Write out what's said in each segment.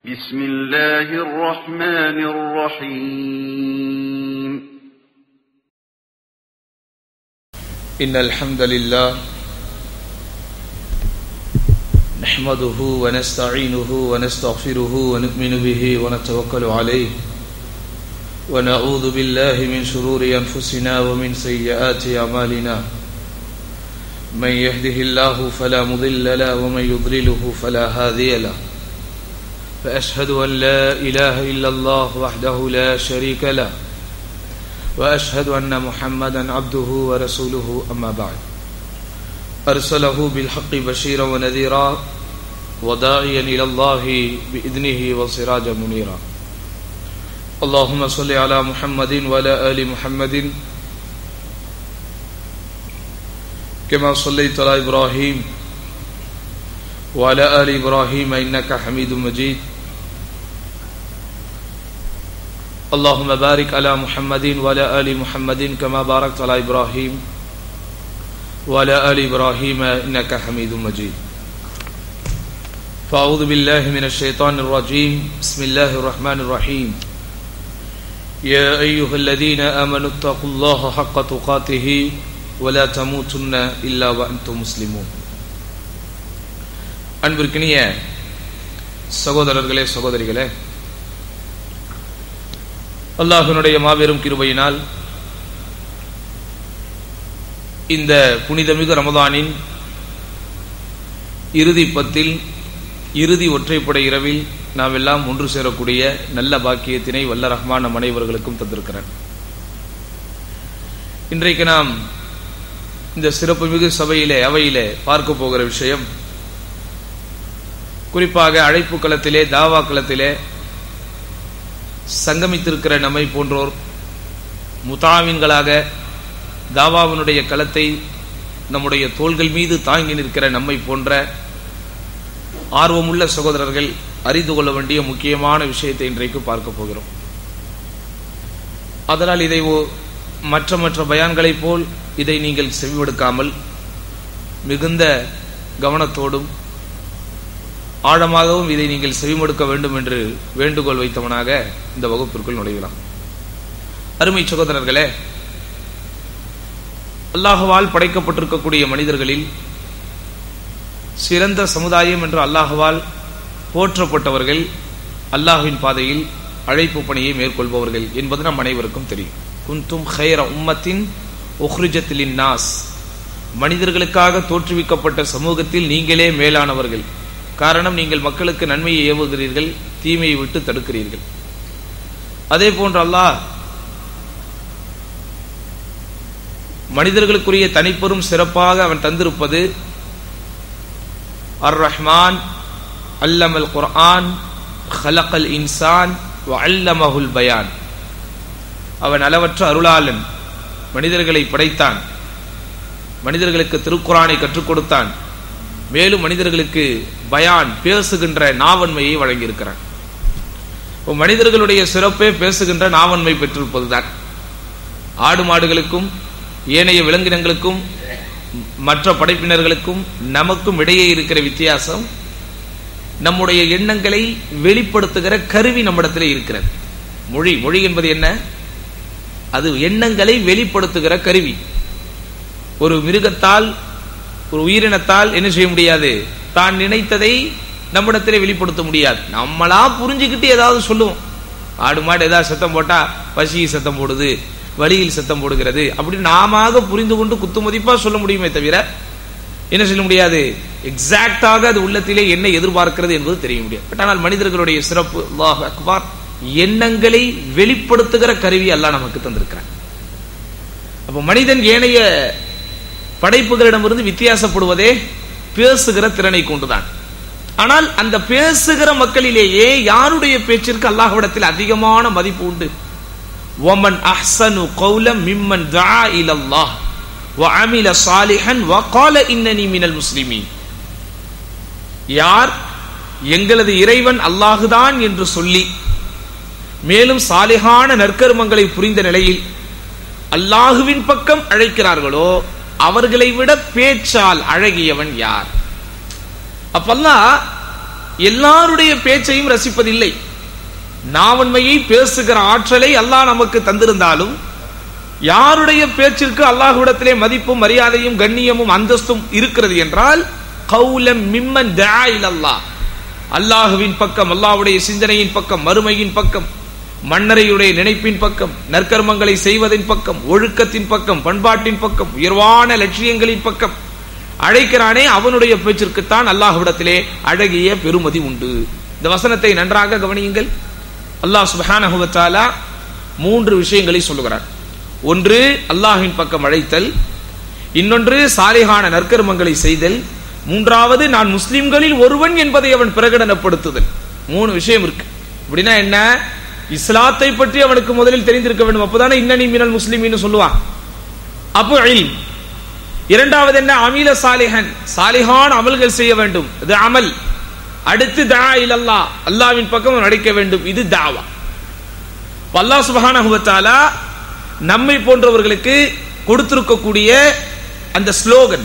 بسم الله الرحمن الرحيم إن الحمد لله نحمده ونستعينه ونستغفره ونؤمن به ونتوكل عليه ونعوذ بالله من شرور أنفسنا ومن سيئات أعمالنا من يهده الله فلا مضل له ومن يضلله فلا هادي له فأشهد أن لا إله إلا الله وحده لا شريك له وأشهد أن محمدا عبده ورسوله أما بعد أرسله بالحق بشيرا ونذيرا وداعيا إلى الله بإذنه وسراجا منيرا اللهم صل على محمد وعلى آل محمد كما صليت على إبراهيم وعلى آل إبراهيم إنك حميد مجيد اللهم بارك على محمد وعلى آل محمد كما باركت على إبراهيم وعلى آل إبراهيم إنك حميد مجيد فأعوذ بالله من الشيطان الرجيم بسم الله الرحمن الرحيم يا أيها الذين آمنوا اتقوا الله حق تقاته ولا تموتن إلا وأنتم مسلمون அன்பிற்கினிய சகோதரர்களே சகோதரிகளே அல்லாஹினுடைய மாபெரும் கிருபையினால் இந்த புனிதமிகு ரமதானின் இறுதி பத்தில் இறுதி ஒற்றைப்படை இரவில் நாம் எல்லாம் ஒன்று சேரக்கூடிய நல்ல பாக்கியத்தினை வல்ல ரஹ்மான் நம் அனைவர்களுக்கும் தந்திருக்கிறேன் இன்றைக்கு நாம் இந்த சிறப்புமிகு சபையிலே அவையிலே பார்க்க போகிற விஷயம் குறிப்பாக அழைப்பு களத்திலே தாவா களத்திலே சங்கமித்திருக்கிற நம்மை போன்றோர் முதாவின்களாக தாவாவினுடைய களத்தை நம்முடைய தோள்கள் மீது தாங்கி நிற்கிற நம்மை போன்ற ஆர்வமுள்ள சகோதரர்கள் அறிந்து கொள்ள வேண்டிய முக்கியமான விஷயத்தை இன்றைக்கு பார்க்க போகிறோம் அதனால் இதை மற்ற மற்ற பயான்களைப் போல் இதை நீங்கள் செவிமடுக்காமல் மிகுந்த கவனத்தோடும் ஆழமாகவும் இதை நீங்கள் செவிமடுக்க வேண்டும் என்று வேண்டுகோள் வைத்தவனாக இந்த வகுப்பிற்குள் நுழையலாம் அருமை சகோதரர்களே அல்லாஹுவால் படைக்கப்பட்டிருக்கக்கூடிய மனிதர்களில் சிறந்த சமுதாயம் என்று அல்லாஹுவால் போற்றப்பட்டவர்கள் அல்லாஹுவின் பாதையில் அழைப்பு பணியை மேற்கொள்பவர்கள் என்பது நம் அனைவருக்கும் தெரியும் குந்தும் ஹைர உம்மத்தின் ஒஹ்ரிஜத்திலின் நாஸ் மனிதர்களுக்காக தோற்றுவிக்கப்பட்ட சமூகத்தில் நீங்களே மேலானவர்கள் காரணம் நீங்கள் மக்களுக்கு நன்மையை ஏவுகிறீர்கள் தீமையை விட்டு தடுக்கிறீர்கள் அதே போன்று அல்லாஹ் மனிதர்களுக்குரிய தனிப்பெரும் சிறப்பாக அவன் தந்திருப்பது அர் ரஹ்மான் அல்லமல் குர்ஆன் ஹலக்கல் இன்சான் அல்லமஹுல் பயான் அவன் அளவற்ற அருளாளன் மனிதர்களை படைத்தான் மனிதர்களுக்கு திருக்குறானை கற்றுக் கொடுத்தான் மேலும் மனிதர்களுக்கு பயான் பேசுகின்ற நாவன்மையை வழங்கியிருக்கிறான் மனிதர்களுடைய சிறப்பே பேசுகின்ற நாவன்மை பெற்றிருப்பதுதான் ஆடு மாடுகளுக்கும் ஏனைய விலங்கினங்களுக்கும் மற்ற படைப்பினர்களுக்கும் நமக்கும் இடையே இருக்கிற வித்தியாசம் நம்முடைய எண்ணங்களை வெளிப்படுத்துகிற கருவி நம்மிடத்தில் இருக்கிறது மொழி மொழி என்பது என்ன அது எண்ணங்களை வெளிப்படுத்துகிற கருவி ஒரு மிருகத்தால் ஒரு உயிரினத்தால் என்ன செய்ய முடியாது தான் நினைத்ததை நம்மிடத்திலே வெளிப்படுத்த முடியாது நம்மளா புரிஞ்சுக்கிட்டு ஏதாவது சொல்லுவோம் ஆடு மாடு ஏதாவது சத்தம் போட்டா பசி சத்தம் போடுது வழியில் சத்தம் போடுகிறது அப்படி நாம புரிந்து கொண்டு குத்து மதிப்பா சொல்ல முடியுமே தவிர என்ன சொல்ல முடியாது எக்ஸாக்டாக அது உள்ளத்திலே என்ன எதிர்பார்க்கிறது என்பது தெரிய முடியாது பட் ஆனால் மனிதர்களுடைய சிறப்பு அல்லாஹ் அக்பார் எண்ணங்களை வெளிப்படுத்துகிற கருவி எல்லாம் நமக்கு தந்திருக்கிறான் அப்ப மனிதன் ஏனைய படைப்புகளிடமிருந்து வித்தியாசப்படுவதே பேசுகிற திறனை கொண்டுதான் ஆனால் அந்த பேசுகிற மக்களிலேயே யாருடைய பேச்சிற்கு அல்லாஹ்விடத்தில் அதிகமான மதிப்பு உண்டு ஒமன் அஹ்சனு கௌலம் மிம்மன் தா இலல்லாஹ் وعمل صالحا وقال انني من المسلمين யார் எங்களது இறைவன் அல்லாஹுதான் என்று சொல்லி மேலும் சாலிகான நற்கர்மங்களை புரிந்த நிலையில் அல்லாஹுவின் பக்கம் அழைக்கிறார்களோ அவர்களை விட பேச்சால் அழகியவன் யார் அப்பெல்லாம் எல்லாருடைய பேச்சையும் ரசிப்பதில்லை நாவன்மையை பேசுகிற ஆற்றலை அல்லாஹ் நமக்கு தந்திருந்தாலும் யாருடைய பேச்சிற்கு அல்லாஹ்விடத்திலே மதிப்பும் மரியாதையும் கண்ணியமும் அந்தஸ்தும் இருக்கிறது என்றால் கௌலம் மிம்மன் தஆ இலல்லாஹ் அல்லாஹுவின் பக்கம் அல்லாஹ்வுடைய சிந்தனையின் பக்கம் மறுமையின் பக்கம் மன்னரையுடைய நினைப்பின் பக்கம் நற்கர்மங்களை செய்வதின் பக்கம் ஒழுக்கத்தின் பக்கம் பண்பாட்டின் பக்கம் உயர்வான லட்சியங்களின் பக்கம் அழைக்கிறானே அவனுடைய பேச்சிற்குத்தான் அல்லாஹ்விடத்திலே அழகிய பெருமதி உண்டு இந்த வசனத்தை நன்றாக கவனியுங்கள் அல்லாஹ் சுப்ஹானஹு வ தஆலா மூன்று விஷயங்களை சொல்லுகிறார் ஒன்று அல்லாஹ்வின் பக்கம் அழைத்தல் இன்னொன்று சாலிகான நற்கர்மங்களை செய்தல் மூன்றாவது நான் முஸ்லிம்களில் ஒருவன் என்பதை அவன் பிரகடனப்படுத்துதல் மூணு விஷயம் இருக்கு அப்படின்னா என்ன இஸ்லாத்தை பற்றி அவனுக்கு முதலில் தெரிந்திருக்க வேண்டும் அப்போதானே இன்னனி மினல் முஸ்லிமின்னு சொல்லுவான் அப்போ இல்ம் இரண்டாவது என்ன அமீல சாலிஹன் சாலிஹான் அமல்கள் செய்ய வேண்டும் இது அமல் அடுத்து தா இல்லல்லா அல்லாவின் பக்கம் அவன் அழைக்க வேண்டும் இது தாவா இப்ப அல்லாஹ் சுப்ஹானஹு வ தஆலா நம்மை போன்றவர்களுக்கு கொடுத்திருக்கக்கூடிய அந்த ஸ்லோகன்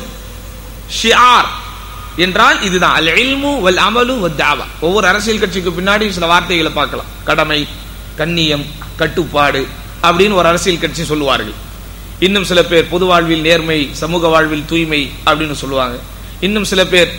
ஷிஆர் என்றால் இதுதான் அல் இல்மு வல் அமலு வத் தாவா ஒவ்வொரு அரசியல் கட்சிக்கு பின்னாடி சில வார்த்தைகளை பார்க்கலாம் கடமை கண்ணியம் கட்டுப்பாடு அப்படின்னு ஒரு அரசியல் கட்சி சொல்லுவார்கள் இன்னும் சில பேர் பொது வாழ்வில் நேர்மை சமூக வாழ்வில் தூய்மை அப்படின்னு சொல்லுவாங்க இன்னும் சில பேர்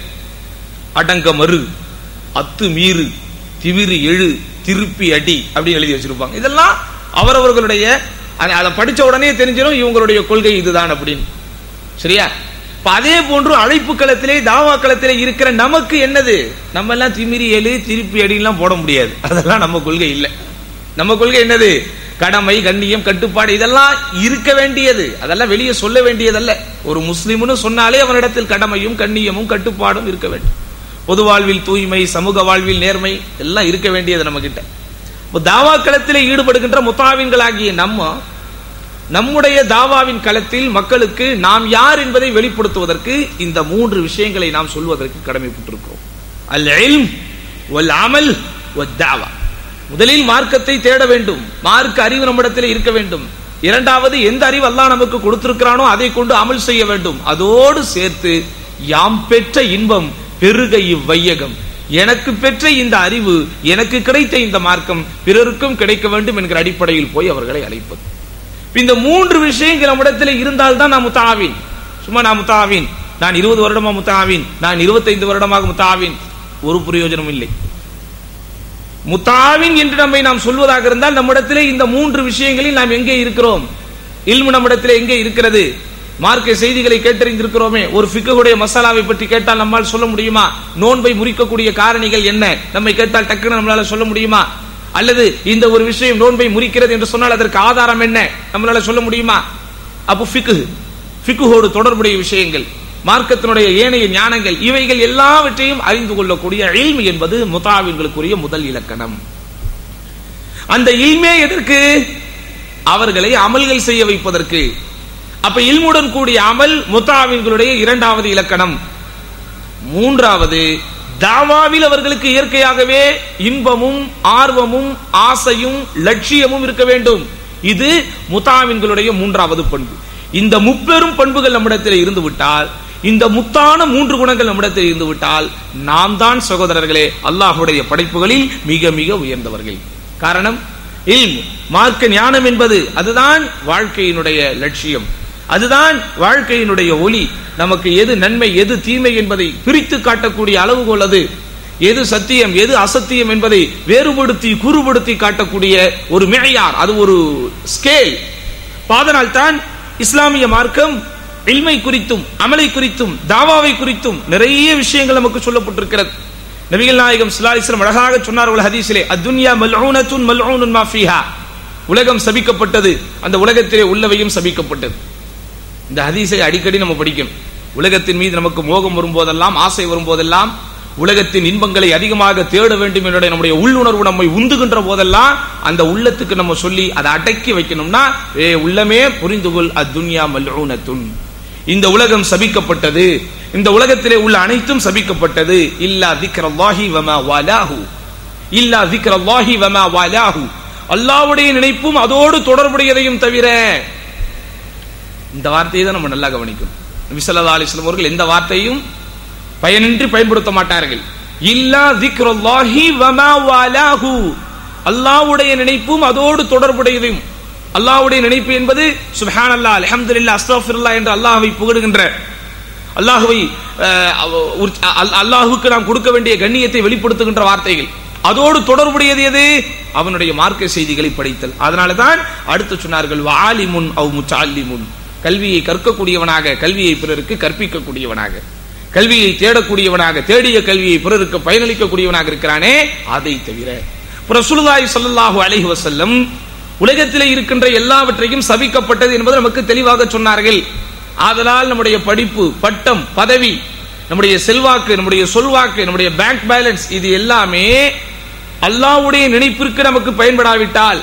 அடங்க மறு அத்து மீறு திவிரு எழு திருப்பி அடி அப்படின்னு எழுதி வச்சிருப்பாங்க இதெல்லாம் அவரவர்களுடைய அதை அதை படிச்ச உடனே தெரிஞ்சிடும் இவங்களுடைய கொள்கை இதுதான் அப்படின்னு சரியா இப்ப அதே போன்று அழைப்பு களத்திலே தாவா களத்திலே இருக்கிற நமக்கு என்னது நம்ம எல்லாம் திமிரி எழு திருப்பி அடிலாம் போட முடியாது அதெல்லாம் நம்ம கொள்கை இல்லை நம்ம கொள்கை என்னது கடமை கண்ணியம் கட்டுப்பாடு இதெல்லாம் இருக்க வேண்டியது அதெல்லாம் வெளியே சொல்ல வேண்டியதல்ல ஒரு முஸ்லிம்னு சொன்னாலே அவனிடத்தில் கடமையும் கண்ணியமும் கட்டுப்பாடும் இருக்க வேண்டும் பொது வாழ்வில் தூய்மை சமூக வாழ்வில் நேர்மை எல்லாம் இருக்க வேண்டியது நம்ம கிட்ட இப்போ தாவா களத்திலே ஈடுபடுகின்ற முத்தாவின்களாகிய நம்ம நம்முடைய தாவாவின் களத்தில் மக்களுக்கு நாம் யார் என்பதை வெளிப்படுத்துவதற்கு இந்த மூன்று விஷயங்களை நாம் சொல்வதற்கு கடமைப்பட்டிருக்கிறோம் அல் இல்ம் வல் அமல் வத் தாவா முதலில் மார்க்கத்தை தேட வேண்டும் மார்க்க அறிவு நம்மிடத்தில் இருக்க வேண்டும் இரண்டாவது எந்த அறிவு அல்லாஹ் நமக்கு கொடுத்திருக்கிறானோ அதை கொண்டு அமல் செய்ய வேண்டும் அதோடு சேர்த்து யாம் பெற்ற இன்பம் பெருக இவ்வையகம் எனக்கு பெற்ற இந்த அறிவு எனக்கு கிடைத்த இந்த மார்க்கம் பிறருக்கும் கிடைக்க வேண்டும் என்கிற அடிப்படையில் போய் அவர்களை அழைப்பது இந்த மூன்று விஷயங்கள் நம்மிடத்தில் இருந்தால் தான் நான் முத்தாவின் சும்மா நான் முத்தாவின் நான் இருபது வருடமா முத்தாவின் நான் இருபத்தைந்து வருடமாக முத்தாவின் ஒரு பிரயோஜனம் இல்லை முத்தாவின் என்று நம்மை நாம் சொல்வதாக இருந்தால் நம்மிடத்திலே இந்த மூன்று விஷயங்களில் நாம் எங்கே இருக்கிறோம் இல்மு நம்மிடத்திலே எங்கே இருக்கிறது மார்க்க செய்திகளை கேட்டறிந்திருக்கிறோமே ஒரு ஃபிக்குடைய மசாலாவை பற்றி கேட்டால் நம்மால் சொல்ல முடியுமா நோன்பை முறிக்கக்கூடிய காரணிகள் என்ன நம்மை கேட்டால் டக்குன்னு நம்மளால சொல்ல முடியுமா அல்லது இந்த ஒரு விஷயம் நோன்பை முறிக்கிறது என்று சொன்னால் அதற்கு ஆதாரம் என்ன நம்மளால சொல்ல முடியுமா அப்போ ஃபிக்கு ஃபிக்குஹோடு தொடர்புடைய விஷயங்கள் மார்க்கத்தினுடைய ஏனைய ஞானங்கள் இவைகள் எல்லாவற்றையும் அறிந்து கொள்ளக்கூடிய இல்மு என்பது முதாவின்களுக்குரிய முதல் இலக்கணம் அந்த இல்மே எதற்கு அவர்களை அமல்கள் செய்ய வைப்பதற்கு அப்ப இல்முடன் கூடிய அமல் முத்தாவின்களுடைய இரண்டாவது இலக்கணம் மூன்றாவது தாவாவில் அவர்களுக்கு இயற்கையாகவே இன்பமும் ஆர்வமும் ஆசையும் லட்சியமும் இருக்க வேண்டும் இது முத்தாவின்களுடைய மூன்றாவது பண்பு இந்த முப்பெரும் பண்புகள் நம்மிடத்தில் இருந்து விட்டால் இந்த முத்தான மூன்று குணங்கள் நம்மிடத்தில் இருந்து விட்டால் நாம் தான் சகோதரர்களே அல்லாஹுடைய படைப்புகளில் மிக மிக உயர்ந்தவர்கள் காரணம் இல்ம் மார்க்க ஞானம் என்பது அதுதான் வாழ்க்கையினுடைய லட்சியம் அதுதான் வாழ்க்கையினுடைய ஒளி நமக்கு எது நன்மை எது தீமை என்பதை பிரித்து காட்டக்கூடிய அளவுகோல் அது எது சத்தியம் எது அசத்தியம் என்பதை வேறுபடுத்தி குறுபடுத்தி காட்டக்கூடிய ஒரு மேயார் அது ஒரு ஸ்கேல் அதனால் தான் இஸ்லாமிய மார்க்கம் இல்மை குறித்தும் அமலை குறித்தும் தாவாவை குறித்தும் நிறைய விஷயங்கள் நமக்கு சொல்லப்பட்டிருக்கிறது நபிகள் நாயகம் சுல்லாலிஸ்லம் அழகாக சொன்னார்கள் ஹதீஸிலே அத்துன்யா மல்ஊனத்துன் மல்ஊனுன் மா ஃபீஹா உலகம் சபிக்கப்பட்டது அந்த உலகத்திலே உள்ளவையும் சபிக்கப்பட்டது இந்த ஹதீஸை அடிக்கடி நம்ம படிக்கணும் உலகத்தின் மீது நமக்கு மோகம் வரும்போதெல்லாம் ஆசை வரும்போதெல்லாம் உலகத்தின் இன்பங்களை அதிகமாக தேட வேண்டும் என்ற நம்முடைய உள்ளுணர்வு நம்மை உந்துகின்ற போதெல்லாம் அந்த உள்ளத்துக்கு நம்ம சொல்லி அதை அடக்கி வைக்கணும்னா ஏ உள்ளமே புரிந்துகொள் அத்துன்யா மல்ஊனத்துன் இந்த உலகம் சபிக்கப்பட்டது இந்த உலகத்திலே உள்ள அனைத்தும் சபிக்கப்பட்டது இல்லா திக்ரல்லாஹி வமா வாலாஹு இல்லா திக்ரல்லாஹி வமா வாலாஹு அல்லாஹ்வுடைய நினைப்பும் அதோடு தொடர்புடையதையும் தவிர இந்த வார்த்தையை தான் நம்ம நல்லா கவனிக்கணும் நபி ஸல்லல்லாஹு அலைஹி வஸல்லம் அவர்கள் எந்த வார்த்தையும் பயனின்றி பயன்படுத்த மாட்டார்கள் இல்லா திக்ருல்லாஹி வமா வாலாஹு அல்லாஹ்வுடைய நினைப்பும் அதோடு தொடர்புடையதும் அல்லாஹ்வுடைய நினைப்பு என்பது சுப்ஹானல்லாஹ் அல்ஹம்துலில்லாஹ் அஸ்தக்ஃபிருல்லாஹ் என்று அல்லாஹ்வை புகழுகின்ற அல்லாஹுவை அஹ், அவ- உற்ச- அல்- அல்லாஹுக்கு நாம் கொடுக்க வேண்டிய கண்ணியத்தை வெளிப்படுத்துகின்ற வார்த்தைகள் அதோடு தொடர்புடையது எது அவனுடைய மார்க்க செய்திகளை படித்தல் அதனால தான் அடுத்து சொன்னார்கள் வாலிமுன் அவ் முச்சாலிமுன் கல்வியை கற்கக்கூடியவனாக கல்வியை பிறருக்கு கற்பிக்கக்கூடியவனாக கல்வியை தேடக்கூடியவனாக தேடிய கல்வியை பிறருக்கு பயனளிக்கக்கூடியவனாக இருக்கிறானே அதை தவிர ரசூலுல்லாஹி ஸல்லல்லாஹு அலைஹி வஸல்லம் உலகத்திலே இருக்கின்ற எல்லாவற்றையும் சபிக்கப்பட்டது என்பது நமக்கு தெளிவாக சொன்னார்கள் ஆதலால் நம்முடைய படிப்பு பட்டம் பதவி நம்முடைய செல்வாக்கு நம்முடைய சொல்வாக்கு நம்முடைய பேங்க் பேலன்ஸ் இது எல்லாமே அல்லாஹ்வுடைய நினைப்பிற்கு நமக்கு பயன்படாவிட்டால்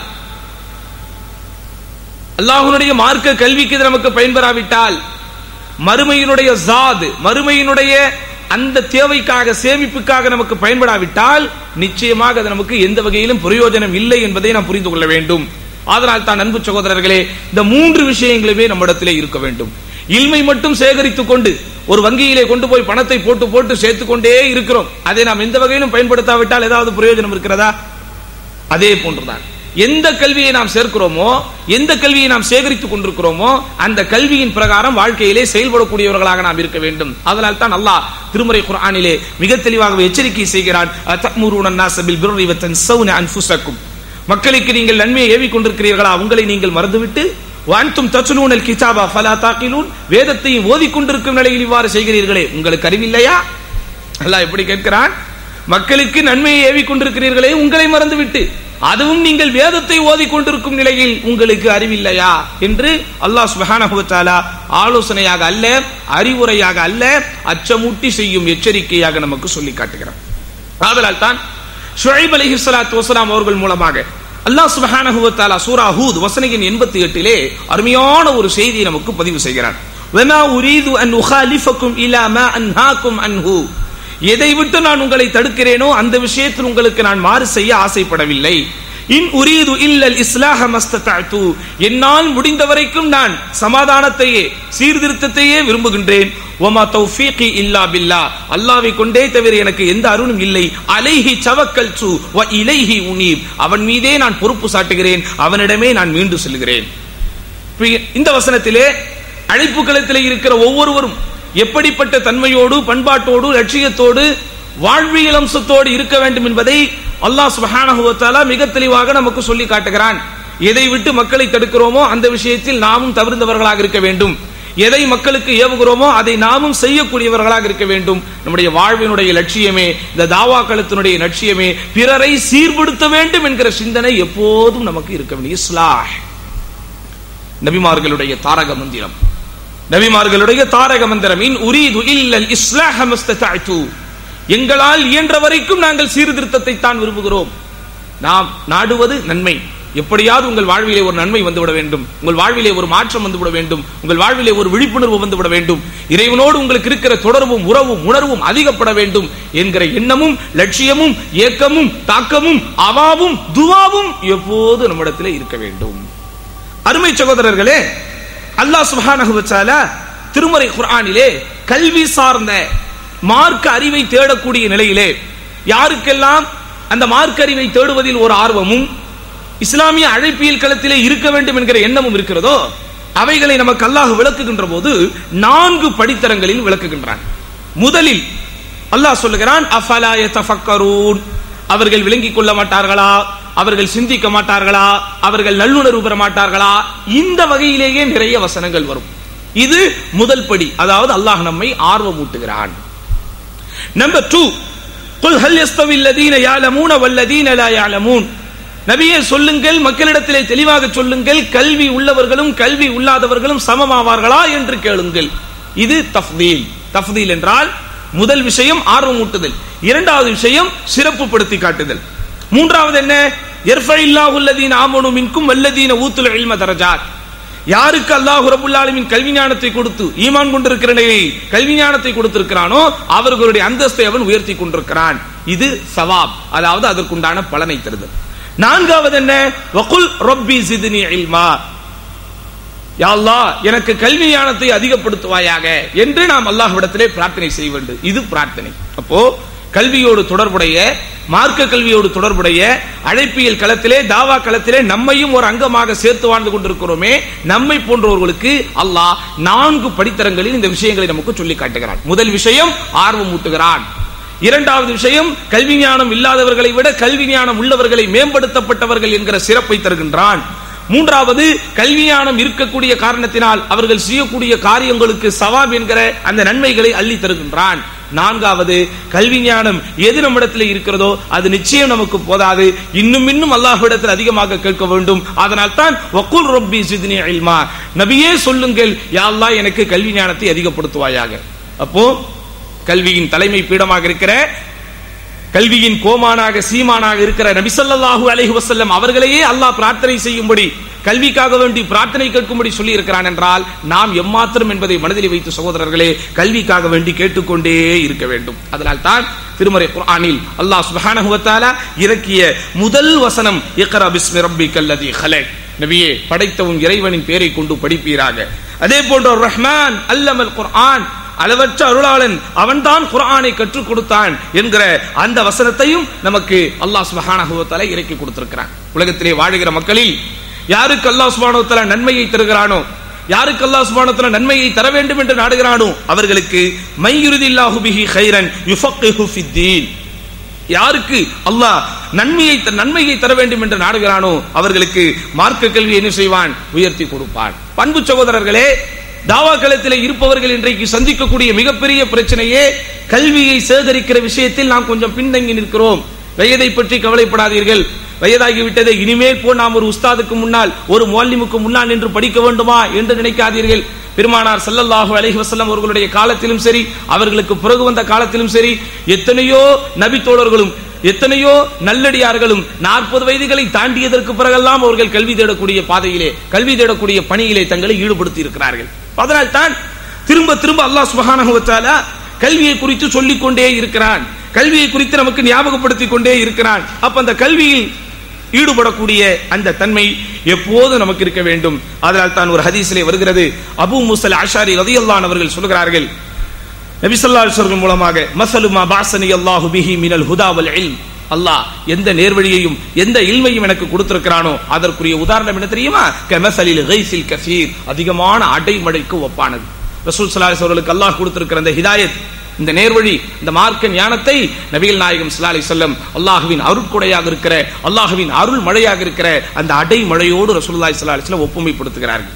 அல்லாஹ்வுடைய மார்க்க கல்விக்கு இது நமக்கு பயன்பெறாவிட்டால் மறுமையினுடைய ஜாத் மறுமையினுடைய அந்த தேவைக்காக சேமிப்புக்காக நமக்கு பயன்படாவிட்டால் நிச்சயமாக அது நமக்கு எந்த வகையிலும் பிரயோஜனம் இல்லை என்பதை நாம் புரிந்து கொள்ள வேண்டும் அதனால் தான் அன்பு சகோதரர்களே இந்த மூன்று விஷயங்களுமே நம்மிடத்திலே இருக்க வேண்டும் இல்மை மட்டும் சேகரித்துக் கொண்டு ஒரு வங்கியிலே கொண்டு போய் பணத்தை போட்டு போட்டு சேர்த்துக் கொண்டே இருக்கிறோம் அதை நாம் எந்த வகையிலும் பயன்படுத்தாவிட்டால் ஏதாவது பிரயோஜனம் இருக்கிறதா அதே போன்றுதான் எந்த கல்வியை நாம் சேர்க்கிறோமோ எந்த கல்வியை நாம் சேகரித்துக் கொண்டிருக்கிறோமோ அந்த கல்வியின் பிரகாரம் வாழ்க்கையிலே செயல்படக்கூடியவர்களாக நாம் இருக்க வேண்டும் அதனால் தான் அல்லாஹ் திருமறை குர்ஆனிலே மிக தெளிவாக எச்சரிக்கை செய்கிறான் அத்தமுருன النَّاسَ بِالْبِرِّ وَتَنْسَوْنَ أَنفُسَكُمْ மக்களுக்கு நீங்கள் நன்மையை ஏவிக் கொண்டிருக்கிறீர்களா உங்களை நீங்கள் மறந்துவிட்டு வான்தும் தச்சுனூனல் கிதாபா ஃபலா தாக்கிலூன் வேதத்தையும் ஓதிக்கொண்டிருக்கும் நிலையில் இவ்வாறு செய்கிறீர்களே உங்களுக்கு அறிவில்லையா அல்லாஹ் எப்படி கேட்கிறான் மக்களுக்கு நன்மையை ஏவிக் கொண்டிருக்கிறீர்களே உங்களை மறந்துவிட்டு அதுவும் நீங்கள் வேதத்தை ஓதிக்கொண்டிருக்கும் நிலையில் உங்களுக்கு அறிவில்லையா என்று அல்லாஹ் சுப்ஹானஹு வ தஆலா ஆலோசனையாக அல்ல அறிவுரையாக அல்ல அச்சமூட்டி செய்யும் எச்சரிக்கையாக நமக்கு சொல்லி காட்டுகிறான் ஆதலால் தான் ஷுஐப் அலைஹிஸ்ஸலாத்து வஸலாம் அவர்கள் மூலமாக அல்லாஹ் சுப்ஹானஹு வ தஆலா சூரா ஹூத் வசனம் எண் 88 லே அருமையான ஒரு செய்தியை நமக்கு பதிவு செய்கிறான் வமா உரீது அன் உகாலிஃபக்கும் இலா மா அன்ஹாக்கும் அன்ஹு எதை விட்டு நான் உங்களை தடுக்கிறேனோ அந்த விஷயத்தில் உங்களுக்கு நான் மாறு செய்ய ஆசைப்படவில்லை இன் உரீது இல்லல் இஸ்லாஹ மஸ்ததஅது என்னால் முடிந்த வரைக்கும் நான் சமாதானத்தையே சீர்திருத்தத்தையே விரும்புகின்றேன் வமா தௌஃபீகி இல்லா பில்லா அல்லாஹ்வை கொண்டே தவிர எனக்கு எந்த அருளும் இல்லை அலைஹி தவக்கல்து வ இலைஹி உனீப் அவன் மீதே நான் பொறுப்பு சாட்டுகிறேன் அவனிடமே நான் மீண்டு செல்கிறேன் இப்ப இந்த வசனத்திலே அழைப்பு களத்திலே இருக்கிற ஒவ்வொருவரும் எப்படிப்பட்ட தன்மையோடு பண்பாட்டோடு லட்சியத்தோடு வாழ்வியல் அம்சத்தோடு இருக்க வேண்டும் என்பதை அல்லாஹ் சுப்ஹானஹு வ தஆலா மிக தெளிவாக நமக்கு சொல்லி காட்டுகிறான் எதை விட்டு மக்களை தடுக்கிறோமோ அந்த விஷயத்தில் நாமும் தவிர்ந்தவர்களாக இருக்க வேண்டும் எதை மக்களுக்கு ஏவுகிறோமோ அதை நாமும் செய்யக்கூடியவர்களாக இருக்க வேண்டும் நம்முடைய வாழ்வினுடைய லட்சியமே இந்த தாவா களத்தினுடைய லட்சியமே பிறரை சீர்படுத்த வேண்டும் என்கிற சிந்தனை எப்போதும் நமக்கு இருக்க வேண்டும் இஸ்லாஹ் நபிமார்களுடைய தாரக மந்திரம் நபிமார்களுடைய தாரக மந்திரம் இன் உரீது இல்லல் இஸ்லாஹ மஸ்ததஅது எங்களால் இயன்ற வரைக்கும் நாங்கள் சீர்திருத்தத்தை தான் விரும்புகிறோம் நாம் நாடுவது நன்மை எப்படியாவது உங்கள் வாழ்விலே ஒரு நன்மை வந்துவிட வேண்டும் உங்கள் வாழ்விலே ஒரு மாற்றம் வந்துவிட வேண்டும் உங்கள் வாழ்விலே ஒரு விழிப்புணர்வு வந்துவிட வேண்டும் இறைவனோடு உங்களுக்கு இருக்கிற தொடர்பும் உறவும் உணர்வும் அதிகப்பட வேண்டும் என்கிற எண்ணமும் லட்சியமும் ஏக்கமும் தாக்கமும் அவாவும் துவாவும் எப்போது நம்மிடத்திலே இருக்க வேண்டும் அருமை சகோதரர்களே அல்லாஹ் சுப்ஹானஹு வ தஆலா திருமறை குர்ஆனிலே கல்வி சார்ந்த மார்க்க அறிவை தேடக்கூடிய நிலையிலே யாருக்கெல்லாம் அந்த மார்க்க அறிவை தேடுவதில் ஒரு ஆர்வமும் இஸ்லாமிய அழைப்பியல் களத்திலே இருக்க வேண்டும் என்கிற எண்ணமும் இருக்கிறதோ அவைகளை நமக்கு அல்லாஹ் விளக்குகின்ற போது நான்கு படித்தரங்களில் விளக்குகின்றான் முதலில் அல்லாஹ் சொல்லுகிறான் அஃபலா யதஃபக்கரூன் அவர்கள் விளங்கிக் கொள்ள மாட்டார்களா அவர்கள் சிந்திக்க மாட்டார்களா அவர்கள் நல்லுணர்வு பெற மாட்டார்களா இந்த வகையிலேயே நிறைய வசனங்கள் வரும் இது முதல் படி அதாவது அல்லாஹ் நம்மை ஆர்வமூட்டுகிறான் நம்பர் டூ குல் ஹல் யஸ்தவி அல்லதீன யாலமூன வல்லதீன லா யாலமூன் நபியே சொல்லுங்கள் மக்களிடத்திலே தெளிவாக சொல்லுங்கள் கல்வி உள்ளவர்களும் கல்வி உள்ளாதவர்களும் சமமாவார்களா என்று கேளுங்கள் இது தஃதீல் தஃதீல் என்றால் முதல் விஷயம் ஆர்வமூட்டுதல் இரண்டாவது விஷயம் சிறப்புப்படுத்தி காட்டுதல் மூன்றாவது என்ன எர்ஃபஇல்லாஹு அல்லதீன ஆமனு மின்கும் வல்லதீன ஊத்துல் இல்ம தரஜாத் யாருக்கு அல்லாஹ் ரபுல் ஆலமீன் கல்வி ஞானத்தை கொடுத்து ஈமான் கொண்டிருக்கிற நிலையில் கல்வி ஞானத்தை கொடுத்திருக்கிறானோ அவர்களுடைய அந்தஸ்தை அவன் உயர்த்தி கொண்டிருக்கிறான் இது சவாப் அதாவது அதற்குண்டான பலனை தருதல் நான்காவது என்ன வகுல் ரொப்பி சிதினி இல்மா யா அல்லாஹ் எனக்கு கல்வி ஞானத்தை அதிகப்படுத்துவாயாக என்று நாம் அல்லாஹ்விடத்திலே பிரார்த்தனை செய்ய வேண்டும் இது பிரார்த்தனை அப்போ கல்வியோடு தொடர்புடைய மார்க்க கல்வியோடு தொடர்புடைய அழைப்பியல் களத்திலே தாவா களத்திலே நம்மையும் ஒரு அங்கமாக சேர்த்து வாழ்ந்து கொண்டிருக்கிறோமே நம்மை போன்றவர்களுக்கு அல்லாஹ் நான்கு படித்தரங்களில் இந்த விஷயங்களை நமக்கு சொல்லி காட்டுகிறான் முதல் விஷயம் ஆர்வம் ஊட்டுகிறான் இரண்டாவது விஷயம் கல்வி ஞானம் இல்லாதவர்களை விட கல்வி ஞானம் உள்ளவர்களை மேம்படுத்தப்பட்டவர்கள் என்கிற சிறப்பை தருகின்றான் மூன்றாவது கல்வி ஞானம் இருக்கக்கூடிய காரணத்தினால் அவர்கள் செய்யக்கூடிய காரியங்களுக்கு சவாப் என்கிற அந்த நன்மைகளை அள்ளி தருகின்றான் நான்காவது கல்வி ஞானம் எது நம்மிடத்தில் இருக்கிறதோ அது நிச்சயம் நமக்கு போதாது இன்னும் இன்னும் அல்லாஹ்விடத்தில் அதிகமாக கேட்க வேண்டும் அதனால் தான் வக்குல் ரப்பி சித்னி இல்மா நபியே சொல்லுங்கள் யா அல்லாஹ் எனக்கு கல்வி ஞானத்தை அதிகப்படுத்துவாயாக அப்போ கல்வியின் தலைமை பீடமாக இருக்கிற கல்வியின் கோமானாக சீமானாக இருக்கிற நபிசல்லாஹு அலைஹி வஸல்லம் அவர்களையே அல்லாஹ் பிரார்த்தனை செய்யும்படி கல்விக்காக வேண்டி பிரார்த்தனை கேட்கும்படி சொல்லி இருக்கிறான் என்றால் நாம் எம்மாத்திரம் என்பதை மனதில் வைத்து சகோதரர்களே கல்விக்காக வேண்டி கேட்டுக்கொண்டே இருக்க வேண்டும் அதனால் தான் திருமறை குர்ஆனில் அல்லாஹ் சுப்ஹானஹு வ தஆலா இறக்கிய முதல் வசனம் இக்ரா பிஸ்மி ரப்பிக்கல் லதீ ஹலக் நபியே படைத்தவும் இறைவனின் பெயரை கொண்டு படிப்பீராக அதே போன்ற ரஹ்மான் அல்லமல் குர்ஆன் அளவற்ற அருளாளன் அவன்தான் குர்ஆனை கற்றுக் கொடுத்தான் என்கிற அந்த வசனத்தையும் நமக்கு அல்லாஹ் சுப்ஹானஹு வ தஆலா இறக்கி கொடுத்திருக்கிறான் உலகத்திலே வாழுகிற மக்களில் யாருக்கு அல்லாஹ் சுப்ஹானஹு வ தஆலா நன்மையை தருகிறானோ யாருக்கு அல்லாஹ் சுப்ஹானஹு வ தஆலா நன்மையை தர வேண்டும் என்று நாடுகிறானோ அவர்களுக்கு மையுரிதில்லாஹு பிஹி கைரன் யுஃபக்கிஹு ஃபித்தீன் யாருக்கு அல்லாஹ் நன்மையை நன்மையை தர வேண்டும் என்று நாடுகிறானோ அவர்களுக்கு மார்க்க கல்வி என்ன செய்வான் உயர்த்தி கொடுப்பான் பண்பு சகோதரர்களே தாவா களத்திலே இருப்பவர்கள் இன்றைக்கு சந்திக்கக்கூடிய மிகப்பெரிய பிரச்சனையே கல்வியை சேகரிக்கிற விஷயத்தில் நாம் கொஞ்சம் பின்தங்கி நிற்கிறோம் வயதை பற்றி கவலைப்படாதீர்கள் வயதாகிவிட்டதை இனிமேல் போ நாம் ஒரு உஸ்தாதுக்கு முன்னால் ஒரு மோல்லிமுக்கு முன்னால் நின்று படிக்க வேண்டுமா என்று நினைக்காதீர்கள் பெருமானார் ஸல்லல்லாஹு அலைஹி வஸல்லம் அவர்களுடைய காலத்திலும் சரி அவர்களுக்கு பிறகு வந்த காலத்திலும் சரி எத்தனையோ நபி தோழர்களும் எத்தனையோ நல்லடியார்களும் நாற்பது வயதுகளை தாண்டியதற்கு பிறகெல்லாம் அவர்கள் கல்வி தேடக்கூடிய பாதையிலே கல்வி தேடக்கூடிய பணியிலே தங்களை ஈடுபடுத்தி இருக்கிறார்கள் அதனால் தான் திரும்ப திரும்ப அல்லாஹ் சுப்ஹானஹு வ தஆலா கல்வியை குறித்து சொல்லிக் கொண்டே இருக்கிறான் கல்வியை குறித்து நமக்கு ஞாபகப்படுத்திக் கொண்டே இருக்கிறான் அப்ப அந்த கல்வியில் ஈடுபடக்கூடிய அந்த தன்மை எப்போது நமக்கு இருக்க வேண்டும் அதனால் தான் ஒரு ஹதீஸிலே வருகிறது அபு முசல் ஆஷாரி ரதியல்லான் அவர்கள் சொல்கிறார்கள் நபி ஸல்லல்லாஹு அலைஹி வஸல்லம் மூலமாக மஸலு மா பாஸனி அல்லாஹு பிஹி மினல் ஹுதா வல் இல்ம் அல்லாஹ் எந்த நேர்வழியையும் எந்த இல்மையும் எனக்கு கொடுத்திருக்கிறானோ அதற்குரிய உதாரணம் என்ன தெரியுமா கமசலில் கைசில் கசீர் அதிகமான அடைமழைக்கு ஒப்பானது ரசூல் ஸல்லல்லாஹு அலைஹி அவர்களுக்கு அல்லாஹ் கொடுத்திருக்கிற அந்த ஹிதாயத் இந்த நேர்வழி இந்த மார்க்க ஞானத்தை நபிகள் நாயகம் ஸல்லல்லாஹு அலைஹி வஸல்லம் அல்லாஹ்வின் அருட்கொடையாக இருக்கிற அல்லாஹ்வின் அருள் மழையாக இருக்கிற அந்த அடைமழையோடு ரசூலுல்லாஹி ஸல்லல்லாஹு அலைஹி வஸல்லம் ஒப்புமைப்படுத்துகிறார்கள்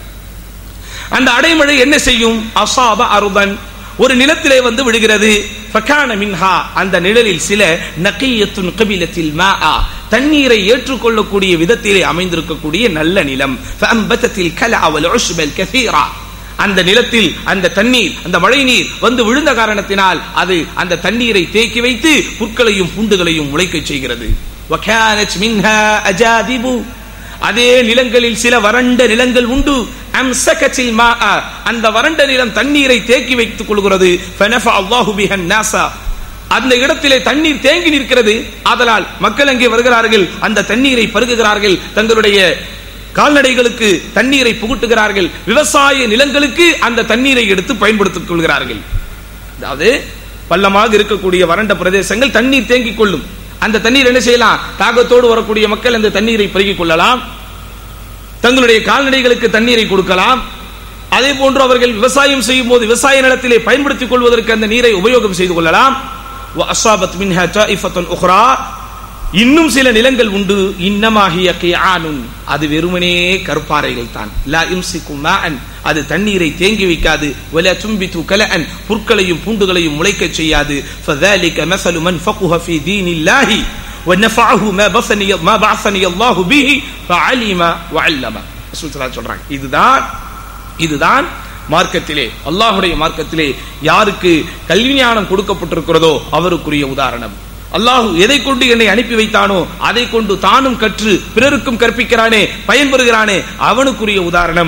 அந்த அடைமழை என்ன செய்யும் அசாப அருதன் ஒரு நிலத்திலே வந்து விடுகிறது ஃபகான மின்ஹா அந்த நிழலில் சில நகியத்துன் கபிலத்தில் மாஆ தண்ணீரை ஏற்றுக்கொள்ளக்கூடிய விதத்திலே அமைந்திருக்கக்கூடிய நல்ல நிலம் ஃபஅம்பதத்தில் கலஅ வல் உஷ்பல் கஸீரா அந்த நிலத்தில் அந்த தண்ணீர் அந்த மழை நீர் வந்து விழுந்த காரணத்தினால் அது அந்த தண்ணீரை தேக்கி வைத்து புற்களையும் புண்டுகளையும் முளைக்கச் செய்கிறது وكانت منها أجادب அதே நிலங்களில் சில வறண்ட நிலங்கள் உண்டு அம்சகத்தில் மாஅ அந்த வறண்ட நிலம் தண்ணீரை தேக்கி வைத்துக் கொள்கிறது ஃபனஃபா அல்லாஹு பிஹன் நாசா அந்த இடத்திலே தண்ணீர் தேங்கி நிற்கிறது அதனால் மக்கள் அங்கே வருகிறார்கள் அந்த தண்ணீரை பருகுகிறார்கள் தங்களுடைய கால்நடைகளுக்கு தண்ணீரை புகுட்டுகிறார்கள் விவசாய நிலங்களுக்கு அந்த தண்ணீரை எடுத்து பயன்படுத்திக் கொள்கிறார்கள் அதாவது பள்ளமாக இருக்கக்கூடிய வறண்ட பிரதேசங்கள் தண்ணீர் தேங்கிக் கொள்ளும் அந்த தண்ணீர் என்ன செய்யலாம் தாகத்தோடு வரக்கூடிய மக்கள் அந்த தண்ணீரை பருகிக் கொள்ளலாம் தங்களுடைய கால்நடைகளுக்கு தண்ணீரை கொடுக்கலாம் அதே போன்று அவர்கள் விவசாயம் செய்யும் போது விவசாய நிலத்திலே பயன்படுத்திக் கொள்வதற்கு அந்த நீரை உபயோகம் செய்து கொள்ளலாம் وأصابت منها طائفة أخرى இன்னும் சில நிலங்கள் உண்டு இன்னமாகிய கியானுன் அது வெறுமனே கற்பாறைகள் தான் லா இம்சிக்கு மாஅன் அது தண்ணீரை தேங்கி வைக்காது வல தும்பித்து கலஅன் புற்களையும் பூண்டுகளையும் முளைக்கச் செய்யாது فذلك مثل من فقه في دين الله ونفعه ما بثني ما بعثني الله به فعلم وعلم ரசூல் ஸல்லல்லாஹு சொல்றாங்க இதுதான் இதுதான் மார்க்கத்திலே அல்லாஹ்வுடைய மார்க்கத்திலே யாருக்கு கல்வி ஞானம் கொடுக்கப்பட்டிருக்கிறதோ அவருக்குரிய உதாரணம் அல்லாஹ் எதை கொண்டு என்னை அனுப்பி வைத்தானோ அதை கொண்டு தானும் கற்று பிறருக்கும் கற்பிக்கிறானே பயன்பெறுகிறானே அவனுக்குரிய உதாரணம்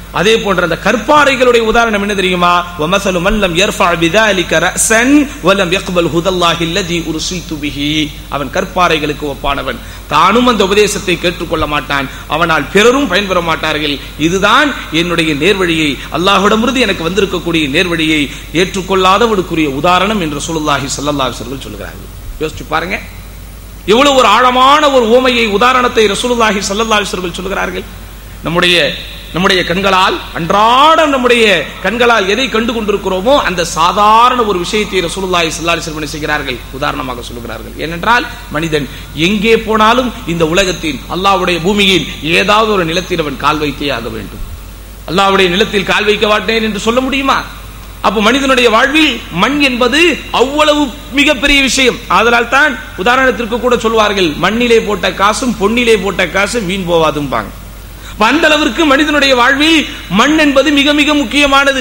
அதே போன்ற அந்த கற்பாறைகளுடைய உதாரணம் என்ன தெரியுமா வமசலு மல்லம் யர்ஃபா பிதாலிக ரஸன் வலம் யக்பல் ஹுதல்லாஹி அல்லதி உர்சிது பிஹி அவன் கற்பாறைகளுக்கு ஒப்பானவன் தானும் அந்த உபதேசத்தை கேட்டுக்கொள்ள மாட்டான் அவனால் பிறரும் பயன்பெற மாட்டார்கள் இதுதான் என்னுடைய நேர்வழியை அல்லாஹ்விடமிருந்து எனக்கு வந்திருக்கக்கூடிய நேர்வழியை ஏற்றுக்கொள்ளாதவனுக்குரிய உதாரணம் என்று சொல்லுல்லாஹி ஸல்லல்லாஹு அலைஹி வஸல்லம் சொல்கிறார்கள் யோசிச்சு பாருங்க எவ்வளவு ஒரு ஆழமான ஒரு ஓமையை உதாரணத்தை ரசூலுல்லாஹி ஸல்லல்லாஹு அலைஹி வஸல்லம் சொல்கிறார்கள் நம்முடைய நம்முடைய கண்களால் அன்றாடம் நம்முடைய கண்களால் எதை கண்டு கொண்டிருக்கிறோமோ அந்த சாதாரண ஒரு விஷயத்தை ரசூலுல்லாஹி ஸல்லல்லாஹு அலைஹி வஸல்லம் செய்கிறார்கள் உதாரணமாக சொல்கிறார்கள் ஏனென்றால் மனிதன் எங்கே போனாலும் இந்த உலகத்தில் அல்லாஹ்வுடைய பூமியில் ஏதாவது ஒரு நிலத்தில் அவன் கால் வைத்தே ஆக வேண்டும் அல்லாஹ்வுடைய நிலத்தில் கால் வைக்க மாட்டேன் என்று சொல்ல முடியுமா அப்ப மனிதனுடைய வாழ்வில் மண் என்பது அவ்வளவு மிகப்பெரிய விஷயம் அதனால் தான் உதாரணத்திற்கு கூட சொல்வார்கள் மண்ணிலே போட்ட காசும் பொன்னிலே போட்ட காசும் வீண் போவாதும்பாங்க அப்ப அந்த அளவிற்கு மனிதனுடைய வாழ்வில் மண் என்பது மிக மிக முக்கியமானது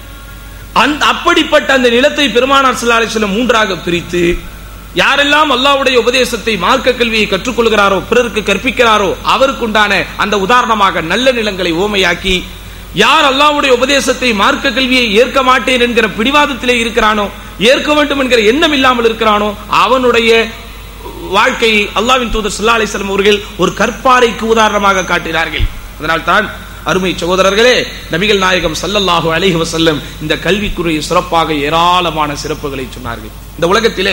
அந்த அப்படிப்பட்ட அந்த நிலத்தை பெருமானார் ஸல்லல்லாஹு அலைஹி வஸல்லம் மூன்றாக பிரித்து யாரெல்லாம் அல்லாஹ்வுடைய உபதேசத்தை மார்க்க கல்வியை கற்றுக்கொள்கிறாரோ பிறருக்கு கற்பிக்கிறாரோ அவருக்குண்டான அந்த உதாரணமாக நல்ல நிலங்களை ஓமையாக்கி யார் அல்லாஹ்வுடைய உபதேசத்தை மார்க்க கல்வியை ஏற்க மாட்டேன் என்கிற பிடிவாதத்திலே இருக்கிறானோ ஏற்க வேண்டும் என்கிற எண்ணம் இல்லாமல் இருக்கிறானோ அவனுடைய வாழ்க்கையை அல்லாஹ்வின் தூதர் ஸல்லல்லாஹு அலைஹி வஸல்லம் அவர்கள் ஒரு கற்பாறைக்கு உதாரணமாக காட்டினார்கள் அதனால் தான் அருமை சகோதரர்களே நபிகள் நாயகம் ஸல்லல்லாஹு அலைஹி வஸல்லம் இந்த கல்விக்குரிய சிறப்பாக ஏராளமான சிறப்புகளை சொன்னார்கள் இந்த உலகத்திலே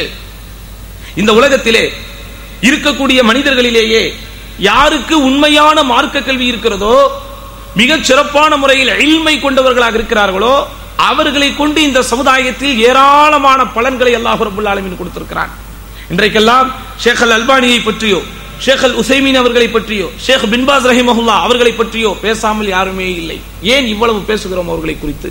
இந்த உலகத்திலே இருக்கக்கூடிய மனிதர்களிலேயே யாருக்கு உண்மையான மார்க்க கல்வி இருக்கிறதோ மிகச் சிறப்பான முறையில் இல்மை கொண்டவர்களாக இருக்கிறார்களோ அவர்களை கொண்டு இந்த சமுதாயத்தில் ஏராளமான பலன்களை அல்லாஹ் ரபுல் ஆலமீன் கொடுத்திருக்கிறான் இன்றைக்கெல்லாம் ஷேக் அல் அல்பானியை பற்றியோ ஷேக் அல் உசைமீன் அவர்களை பற்றியோ ஷேக் பின்பாஸ் ரஹிமஹுல்லா அவர்களை பற்றியோ பேசாமல் யாருமே இல்லை ஏன் இவ்வளவு பேசுகிறோம் அவர்களை குறித்து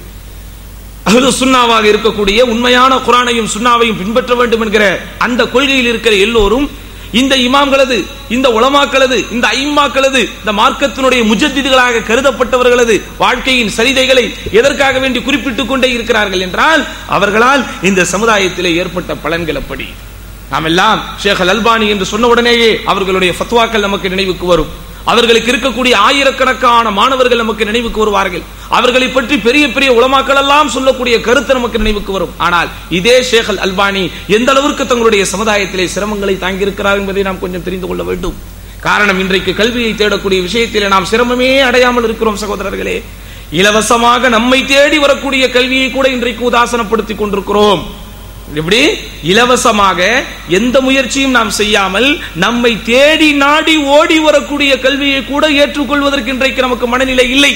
அஹ்லு சுன்னாவாக இருக்கக்கூடிய உண்மையான குரானையும் சுன்னாவையும் பின்பற்ற வேண்டும் என்கிற அந்த கொள்கையில் இருக்கிற எல்லோரும் இந்த இமாம்களது இந்த உலமாக்களது இந்த ஐம்மாக்களது இந்த மார்க்கத்தினுடைய முஜத்திதுகளாக கருதப்பட்டவர்களது வாழ்க்கையின் சரிதைகளை எதற்காக வேண்டி குறிப்பிட்டுக் கொண்டே இருக்கிறார்கள் என்றால் அவர்களால் இந்த சமுதாயத்திலே ஏற்பட்ட பலன்கள் அப்படி நாம் எல்லாம் ஷேக் அல் அல்பானி என்று சொன்ன உடனேயே அவர்களுடைய ஃபத்வாக்கள் நமக்கு நினைவுக்கு வரும் அவர்களுக்கு இருக்கக்கூடிய ஆயிரக்கணக்கான மாணவர்கள் நமக்கு நினைவுக்கு வருவார்கள் அவர்களை பற்றி பெரிய பெரிய உலமாக்கள் எல்லாம் சொல்லக்கூடிய கருத்து நமக்கு நினைவுக்கு வரும் ஆனால் இதே ஷேக் அல் அல்பானி எந்த அளவிற்கு தங்களுடைய சமுதாயத்திலே சிரமங்களை தாங்கியிருக்கிறார் என்பதை நாம் கொஞ்சம் தெரிந்து கொள்ள வேண்டும் காரணம் இன்றைக்கு கல்வியை தேடக்கூடிய விஷயத்திலே நாம் சிரமமே அடையாமல் இருக்கிறோம் சகோதரர்களே இலவசமாக நம்மை தேடி வரக்கூடிய கல்வியை கூட இன்றைக்கு உதாசனப்படுத்திக் கொண்டிருக்கிறோம் எப்படி இலவசமாக எந்த முயற்சியும் நாம் செய்யாமல் நம்மை தேடி நாடி ஓடி வரக்கூடிய கல்வியை கூட ஏற்றுக்கொள்வதற்கு இன்றைக்கு நமக்கு மனநிலை இல்லை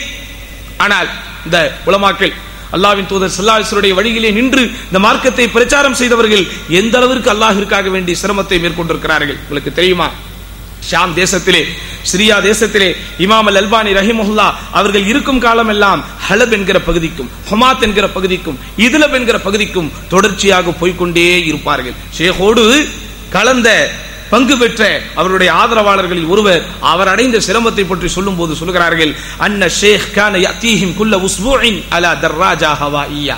ஆனால் இந்த உலமாக்கள் அல்லாவின் தூதர் சல்லாஹருடைய வழியிலே நின்று இந்த மார்க்கத்தை பிரச்சாரம் செய்தவர்கள் எந்த அளவிற்கு அல்லாஹிற்காக வேண்டி சிரமத்தை மேற்கொண்டிருக்கிறார்கள் உங்களுக்கு தெரியுமா ஷாம் தேசத்திலே சிரியா தேசத்திலே இமாம் அல் அல்பானி ரஹிமுல்லா அவர்கள் இருக்கும் காலம் எல்லாம் ஹலப் என்கிற பகுதிக்கும் ஹமாத் என்கிற பகுதிக்கும் இதுலப் என்கிற பகுதிக்கும் தொடர்ச்சியாக போய்க்கொண்டே இருப்பார்கள் ஷேகோடு கலந்த பங்கு பெற்ற அவருடைய ஆதரவாளர்களில் ஒருவர் அவர் அடைந்த சிரமத்தை பற்றி சொல்லும் போது சொல்கிறார்கள் அன்ன ஷேக் கான யத்தீஹிம் குல்ல உஸ்பூஇன் அலா தர்ராஜா ஹவாஇயா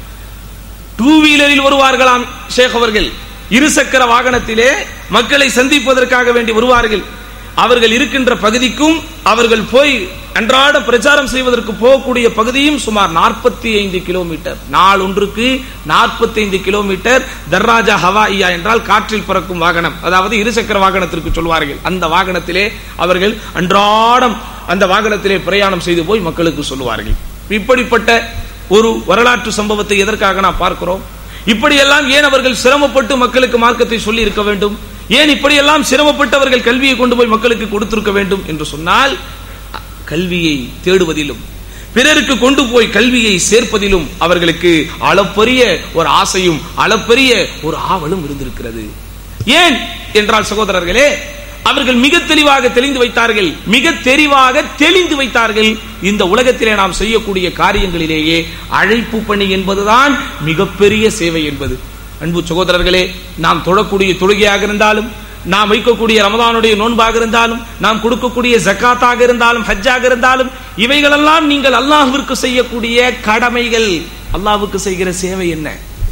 டூ வீலரில் வருவார்களாம் ஷேக் அவர்கள் இருசக்கர வாகனத்திலே மக்களை சந்திப்பதற்காக வேண்டி வருவார்கள் அவர்கள் இருக்கின்ற பகுதிக்கும் அவர்கள் போய் அன்றாட பிரச்சாரம் செய்வதற்கு போகக்கூடிய பகுதியும் சுமார் நாற்பத்தி ஐந்து கிலோமீட்டர் நாள் ஒன்றுக்கு நாற்பத்தி ஐந்து கிலோமீட்டர் தர்ராஜா ஹவாஇயா என்றால் காற்றில் பறக்கும் வாகனம் அதாவது இருசக்கர வாகனத்திற்கு சொல்வார்கள் அந்த வாகனத்திலே அவர்கள் அன்றாடம் அந்த வாகனத்திலே பிரயாணம் செய்து போய் மக்களுக்கு சொல்லுவார்கள் இப்படிப்பட்ட ஒரு வரலாற்று சம்பவத்தை எதற்காக நாம் பார்க்கிறோம் இப்படியெல்லாம் ஏன் அவர்கள் சிரமப்பட்டு மக்களுக்கு மார்க்கத்தை சொல்லி இருக்க வேண்டும் ஏன் இப்படியெல்லாம் சிரமப்பட்டு அவர்கள் கல்வியை கொண்டு போய் மக்களுக்கு கொடுத்திருக்க வேண்டும் என்று சொன்னால் கல்வியை தேடுவதிலும் பிறருக்கு கொண்டு போய் கல்வியை சேர்ப்பதிலும் அவர்களுக்கு அளப்பரிய ஒரு ஆசையும் அளப்பரிய ஒரு ஆவலும் இருந்திருக்கிறது ஏன் என்றால் சகோதரர்களே அவர்கள் மிக தெளிவாக தெளிந்து வைத்தார்கள் மிக தெளிவாக தெளிந்து வைத்தார்கள் இந்த உலகத்திலே நாம் செய்யக்கூடிய காரியங்களிலேயே அழைப்பு பணி என்பதுதான் மிகப்பெரிய சேவை என்பது அன்பு சகோதரர்களே நாம் தொழக்கூடிய தொழுகையாக இருந்தாலும் நாம் வைக்கக்கூடிய ரமதானுடைய நோன்பாக இருந்தாலும் நாம் கொடுக்கக்கூடிய ஜக்காத்தாக இருந்தாலும் ஹஜ்ஜாக இருந்தாலும் இவைகளெல்லாம் நீங்கள் அல்லாஹ்விற்கு செய்யக்கூடிய கடமைகள் அல்லாஹ்வுக்கு செய்கிற சேவை என்ன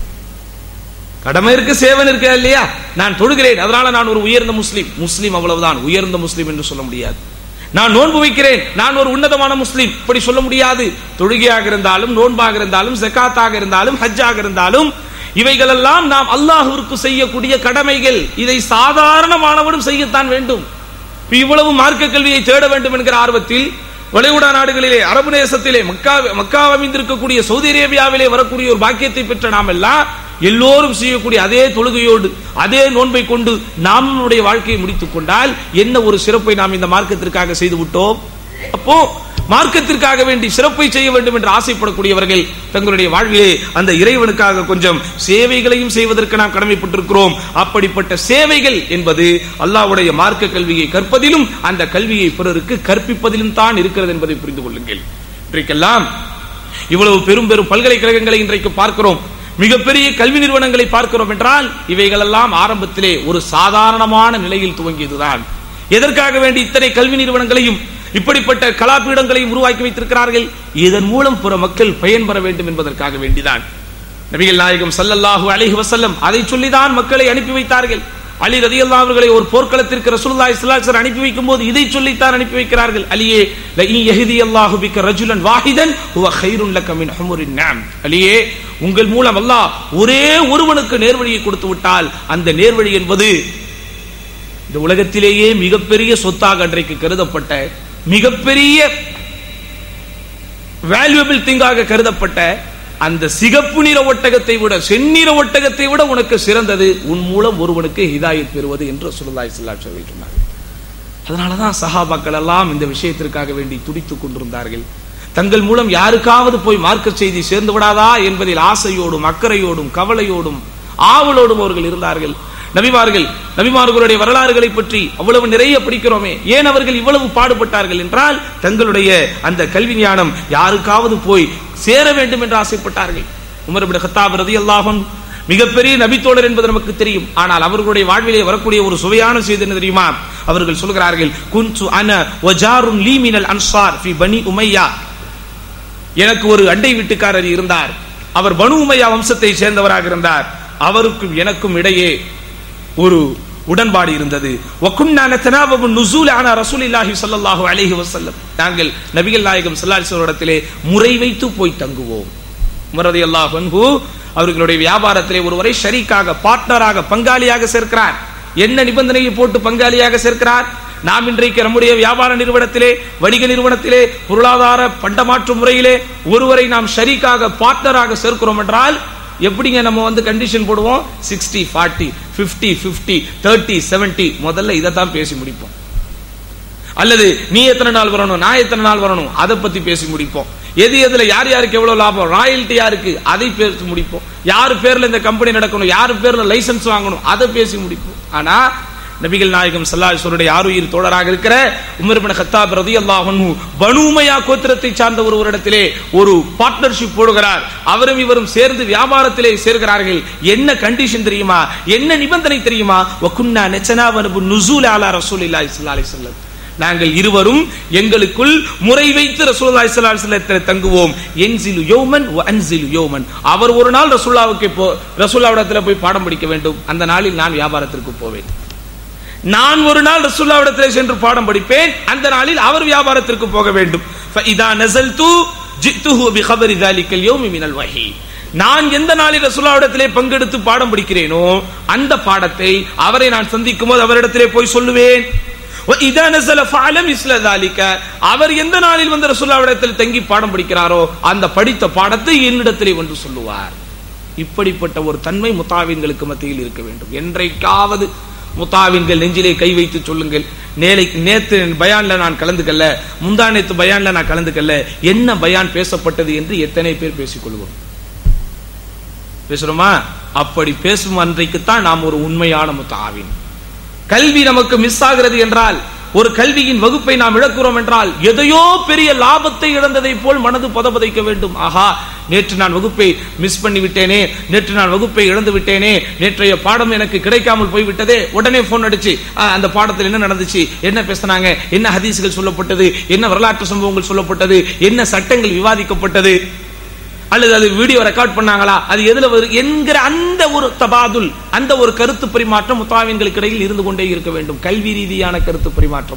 கடமை இருக்கு சேவன் இருக்கு இல்லையா நான் தொழுகிறேன் அதனால நான் ஒரு உயர்ந்த முஸ்லீம் முஸ்லீம் அவ்வளவுதான் உயர்ந்த முஸ்லீம் என்று சொல்ல முடியாது நான் நோன்பு வைக்கிறேன் நான் ஒரு உன்னதமான முஸ்லீம் இப்படி சொல்ல முடியாது தொழுகையாக இருந்தாலும் நோன்பாக இருந்தாலும் ஜக்காத்தாக இருந்தாலும் ஹஜ்ஜாக இருந்தாலும் இவைகளெல்லாம் நாம் அல்லாஹுவிற்கு செய்யக்கூடிய கடமைகள் இதை சாதாரணமானவனும் செய்யத்தான் வேண்டும் இப்ப இவ்வளவு மார்க்க கல்வியை தேட வேண்டும் என்கிற ஆர்வத்தில் வளைகுடா நாடுகளிலே அரபு தேசத்திலே மக்கா மக்கா அமைந்திருக்கக்கூடிய சவுதி அரேபியாவிலே வரக்கூடிய ஒரு பாக்கியத்தை பெற்ற நாம் எல்லாம் எல்லோரும் செய்யக்கூடிய அதே தொழுகையோடு அதே நோன்பை கொண்டு நாம் நம்முடைய வாழ்க்கையை முடித்துக் கொண்டால் என்ன ஒரு சிறப்பை நாம் இந்த மார்க்கத்திற்காக செய்து விட்டோம் அப்போ மார்க்கத்திற்காக வேண்டி சிறப்பை செய்ய வேண்டும் என்று ஆசைப்படக்கூடியவர்கள் தங்களுடைய வாழ்விலே அந்த இறைவனுக்காக கொஞ்சம் சேவைகளையும் செய்வதற்கு நாம் கடமைப்பட்டிருக்கிறோம் அப்படிப்பட்ட சேவைகள் என்பது அல்லாஹ்வுடைய மார்க்க கல்வியை கற்பதிலும் அந்த கல்வியை பிறருக்கு கற்பிப்பதிலும் தான் இருக்கிறது என்பதை புரிந்து கொள்ளுங்கள் இன்றைக்கெல்லாம் இவ்வளவு பெரும் பெரும் பல்கலைக்கழகங்களை இன்றைக்கு பார்க்கிறோம் மிகப்பெரிய கல்வி நிறுவனங்களை பார்க்கிறோம் என்றால் இவைகளெல்லாம் ஆரம்பத்திலே ஒரு சாதாரணமான நிலையில் துவங்கியதுதான் எதற்காக வேண்டி இத்தனை கல்வி நிறுவனங்களையும் இப்படிப்பட்ட கலாபீடங்களையும் உருவாக்கி வைத்திருக்கிறார்கள் இதன் மூலம் புற மக்கள் பயன்பெற வேண்டும் என்பதற்காக வேண்டிதான் நபிகள் நாயகம் ஸல்லல்லாஹு அலைஹி வஸல்லம் அதை சொல்லிதான் மக்களை அனுப்பி வைத்தார்கள் அலி ரதியல்லாஹு அவர்களை ஒரு போர்க்களத்திற்கு ரசூலுல்லாஹி ஸல்லல்லாஹு அலைஹி வஸல்லம் அனுப்பி வைக்கும் போது இதை சொல்லித்தான் அனுப்பி வைக்கிறார்கள் அலியே லஇன் யஹ்தியல்லாஹு பிக ரஜுலன் வாஹிதன் ஹுவ கைருன் லக மின் ஹுமுரின் நஅம் அலியே உங்கள் மூலம் அல்லாஹ் ஒரே ஒருவனுக்கு நேர்வழியை கொடுத்து விட்டால் அந்த நேர்வழி என்பது இந்த உலகத்திலேயே மிகப்பெரிய சொத்தாக அன்றைக்கு கருதப்பட்ட மிகப்பெரிய வேல்யூபிள் திங்காக கருதப்பட்ட அந்த சிகப்பு நிற ஒட்டகத்தை விட செந்நிற ஒட்டகத்தை விட உனக்கு சிறந்தது உன் மூலம் ஒருவனுக்கு ஹிதாயத் பெறுவது என்று சுல்லாய் சொல்லா சொல்லி சொன்னார் அதனாலதான் சஹாபாக்கள் எல்லாம் இந்த விஷயத்திற்காக வேண்டி துடித்துக் கொண்டிருந்தார்கள் தங்கள் மூலம் யாருக்காவது போய் மார்க்க செய்தி சேர்ந்து விடாதா என்பதில் ஆசையோடும் அக்கறையோடும் கவலையோடும் ஆவலோடும் அவர்கள் இருந்தார்கள் நபிமார்கள் நபிமார்களுடைய வரலாறுகளை பற்றி அவ்வளவு நிறைய படிக்கிறோமே ஏன் அவர்கள் இவ்வளவு பாடுபட்டார்கள் என்றால் தங்களுடைய அந்த கல்வி ஞானம் யாருக்காவது போய் சேர வேண்டும் என்று ஆசைப்பட்டார்கள் உமர் இப்னு கத்தாப் ரலியல்லாஹு அன்ஹு மிகப்பெரிய நபித்தோழர் என்பது நமக்கு தெரியும் ஆனால் அவர்களுடைய வாழ்விலே வரக்கூடிய ஒரு சுவையான செய்தி என்ன தெரியுமா அவர்கள் சொல்கிறார்கள் குன்சு அன வஜாருன் லீ மினல் அன்சார் ஃபி பனி உமையா எனக்கு ஒரு அண்டை வீட்டுக்காரர் இருந்தார் அவர் பனு உமையா வம்சத்தை சேர்ந்தவராக இருந்தார் அவருக்கும் எனக்கும் இடையே ஒரு உடன்பாடு இருந்தது வகுன்னா நதனாபு நுசூல் ஆனா ரசூலில்லாஹி ஸல்லல்லாஹு அலைஹி வஸல்லம் நாங்கள் நபிகள் நாயகம் ஸல்லல்லாஹு அலைஹி இடத்திலே முறை வைத்து போய் தங்குவோம் உமர் ரலியல்லாஹு அன்ஹு அவர்களுடைய வியாபாரத்திலே ஒருவரை ஷரீக்காக பார்ட்னராக பங்காளியாக சேர்க்கிறார் என்ன நிபந்தனையை போட்டு பங்காளியாக சேர்க்கிறார் நாம் இன்றைக்கு நம்முடைய வியாபார நிறுவனத்திலே வணிக நிறுவனத்திலே பொருளாதார பண்டமாற்று முறையிலே ஒருவரை நாம் ஷரீக்காக பார்ட்னராக சேர்க்கிறோம் என்றால் எப்படிங்க நம்ம வந்து கண்டிஷன் போடுவோம் sixty forty fifty fifty thirty seventy முதல்ல இதை தான் பேசி முடிப்போம் அல்லது நீ எத்தனை நாள் வரணும் நான் எத்தனை நாள் வரணும் அதை பத்தி பேசி முடிப்போம் எது எதுல யார் யாருக்கு எவ்வளவு லாபம் ராயல்டி யாருக்கு அதை பேசி முடிப்போம் யார் பேர்ல இந்த கம்பெனி நடக்கணும் யார் பேர்ல லைசன்ஸ் வாங்கணும் அதை பேசி முடிப்போம் ஆனா நபிகள் நாயகம் சல்லாஹருடைய ஆறுயிர் தோழராக இருக்கிற உமர் பின் கத்தாப் ரலியல்லாஹு அன்ஹு பனு உமையா கோத்திரத்தை சார்ந்த ஒருவரிடத்திலே ஒரு பார்ட்னர்ஷிப் போடுகிறார் அவரும் இவரும் சேர்ந்து வியாபாரத்திலே சேர்கிறார்கள் என்ன கண்டிஷன் தெரியுமா என்ன நிபந்தனை தெரியுமா வகுன்னா நெச்சனாவனபு நுசூல் அலா ரசூலில்லாஹி ஸல்லல்லாஹு அலைஹி வஸல்லம் நாங்கள் இருவரும் எங்களுக்குள் முறை வைத்து ரசூலுல்லாஹி ஸல்லல்லாஹு அலைஹி வஸல்லத்தில் தங்குவோம் என்சிலு யௌமன் வ அன்சிலு யௌமன் அவர் ஒரு நாள் ரசூலுல்லாவுக்கு போ ரசூலுல்லாவிடத்தில் போய் பாடம் படிக்க வேண்டும் அந்த நாளில் நான் வியாபாரத்திற்கு போவேன் நான் ஒரு நாள் ரசூல்லாவிடத்தில் சென்று பாடம் படிப்பேன் அந்த நாளில் அவர் வியாபாரத்திற்கு போக வேண்டும் فإذا نزلت جئته بخبر ذلك اليوم من الوحي நான் எந்த நாளில் ரசூல்லாவிடத்திலே பங்கெடுத்து பாடம் படிக்கிறேனோ அந்த பாடத்தை அவரை நான் சந்திக்கும் போது அவரிடத்திலே போய் சொல்லுவேன் وإذا نزل فعلم مثل ذلك அவர் எந்த நாளில் வந்து ரசூல்லாவிடத்தில் தங்கி பாடம் படிக்கிறாரோ அந்த படித்த பாடத்தை என்னிடத்திலே வந்து சொல்லுவார் இப்படிப்பட்ட ஒரு தன்மை முத்தாவின்களுக்கு மத்தியில் இருக்க வேண்டும் என்றைக்காவது முத்தாவின்கள் நெஞ்சிலே கை வைத்து சொல்லுங்கள் நேலை நேத்து பயான்ல நான் கலந்துக்கல்ல முந்தா நேத்து பயான்ல நான் கலந்துக்கல்ல என்ன பயான் பேசப்பட்டது என்று எத்தனை பேர் பேசிக் கொள்வோம் பேசுறோமா அப்படி பேசும் அன்றைக்குத்தான் நாம் ஒரு உண்மையான முத்தாவின் கல்வி நமக்கு மிஸ் ஆகிறது என்றால் ஒரு கல்வியின் வகுப்பை நாம் இழக்கிறோம் என்றால் எதையோ பெரிய லாபத்தை இழந்ததை போல் மனது பதபதைக்க வேண்டும் ஆஹா நேற்று நான் வகுப்பை மிஸ் பண்ணி விட்டேனே நேற்று நான் வகுப்பை இழந்து விட்டேனே நேற்றைய பாடம் எனக்கு கிடைக்காமல் போய்விட்டதே உடனே போன் அடிச்சு "ஆ, அந்த பாடத்தில் என்ன நடந்துச்சு என்ன பேசினாங்க என்ன ஹதீஸ்கள் சொல்லப்பட்டது என்ன வரலாற்று சம்பவங்கள் சொல்லப்பட்டது என்ன சட்டங்கள் விவாதிக்கப்பட்டது அல்லது அது வீடியோ ரெக்கார்ட் பண்ணாங்களா அது எதுல வரும் என்கிற அந்த ஒரு தபாதுல் அந்த ஒரு கருத்து பரிமாற்றம் முத்தாவின்களுக்கு இடையில் இருந்து கொண்டே இருக்க வேண்டும் கல்வி ரீதியான கருத்து பரிமாற்றம்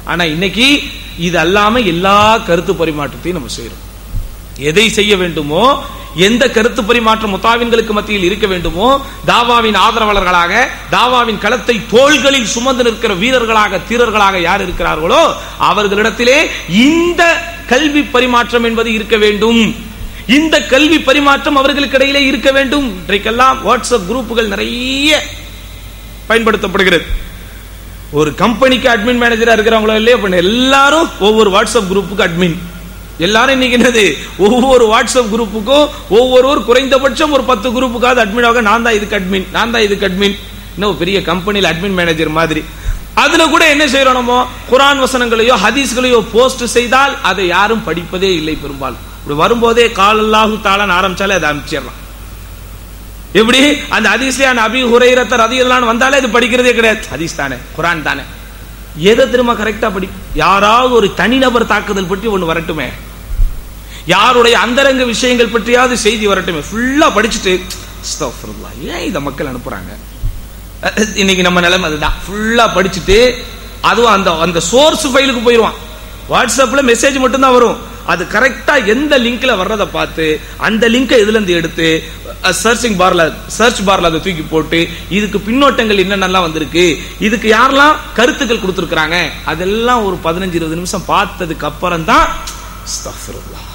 ஆனா இன்னைக்கு இது அல்லாம எல்லா கருத்து பரிமாற்றத்தையும் நம்ம செய்யறோம் எதை செய்ய வேண்டுமோ எந்த கருத்து பரிமாற்றம் முத்தாவின்களுக்கு மத்தியில் இருக்க வேண்டுமோ தாவாவின் ஆதரவாளர்களாக தாவாவின் களத்தை தோள்களில் சுமந்து நிற்கிற வீரர்களாக தீரர்களாக யார் இருக்கிறார்களோ அவர்களிடத்திலே இந்த கல்வி பரிமாற்றம் என்பது இருக்க வேண்டும் இந்த கல்வி பரிமாற்றம் அவர்களுக்கு இடையிலே இருக்க வேண்டும் இன்றைக்கெல்லாம் வாட்ஸ்அப் குரூப்புகள் நிறைய பயன்படுத்தப்படுகிறது ஒரு கம்பெனிக்கு அட்மின் மேனேஜரா இருக்கிறவங்களோ இல்லையோ அப்ப எல்லாரும் ஒவ்வொரு வாட்ஸ்அப் குரூப்புக்கு அட்மின் எல்லாரும் இன்னைக்கு என்னது ஒவ்வொரு வாட்ஸ்அப் குரூப்புக்கும் ஒவ்வொருவர் குறைந்தபட்சம் ஒரு பத்து குரூப்புக்காவது அட்மினாக நான் தான் இதுக்கு அட்மின் நான் தான் இதுக்கு அட்மின் இன்னும் பெரிய கம்பெனியில் அட்மின் மேனேஜர் மாதிரி அதுல கூட என்ன செய்யறோம் நம்ம குரான் வசனங்களையோ ஹதீஸ்களையோ போஸ்ட் செய்தால் அதை யாரும் படிப்பதே இல்லை பெரும்பாலும் இப்படி வரும்போதே காலல்லாஹு தாளான் ஆரம்பிச்சாலே அதை அனுப்பிச்சிடலாம் எப்படி அந்த ஹதீஸ்ல அபி ஹுரைரத்தர் ரதியல்லான்னு வந்தாலே அது படிக்கிறதே கிடையாது ஹதீஸ் தானே குரான் தானே எதை திரும்ப கரெக்டா படி யாராவது ஒரு தனிநபர் தாக்குதல் பற்றி ஒண்ணு வரட்டுமே யாருடைய அந்தரங்க விஷயங்கள் பற்றியாவது செய்தி வரட்டுமே ஃபுல்லா படிச்சுட்டு அஸ்தக்ஃபிருல்லாஹ், ஏன் இத மக்கள் அனுப்புறாங்க அஹ், இன்னைக்கு நம்ம நிலைமை அதுதான் ஃபுல்லா படிச்சுட்டு அதுவும் அந்த அந்த சோர்ஸ் ஃபைலுக்கு போயிடுவான் வாட்ஸ்அப்ல மெசேஜ் மட்டும் தான் வரும் அது கரெக்டா எந்த லிங்க்ல வர்றதை பார்த்து அந்த லிங்கை இதுல இருந்து எடுத்து சர்ச்சிங் பார்ல சர்ச் பார்ல அதை தூக்கி போட்டு இதுக்கு பின்னோட்டங்கள் என்னென்னலாம் வந்திருக்கு இதுக்கு யாரெல்லாம் கருத்துக்கள் கொடுத்துருக்காங்க அதெல்லாம் ஒரு பதினஞ்சு இருபது நிமிஷம் பார்த்ததுக்கு அப்புறம் தான் அஸ்தக்ஃபிருல்லாஹ்.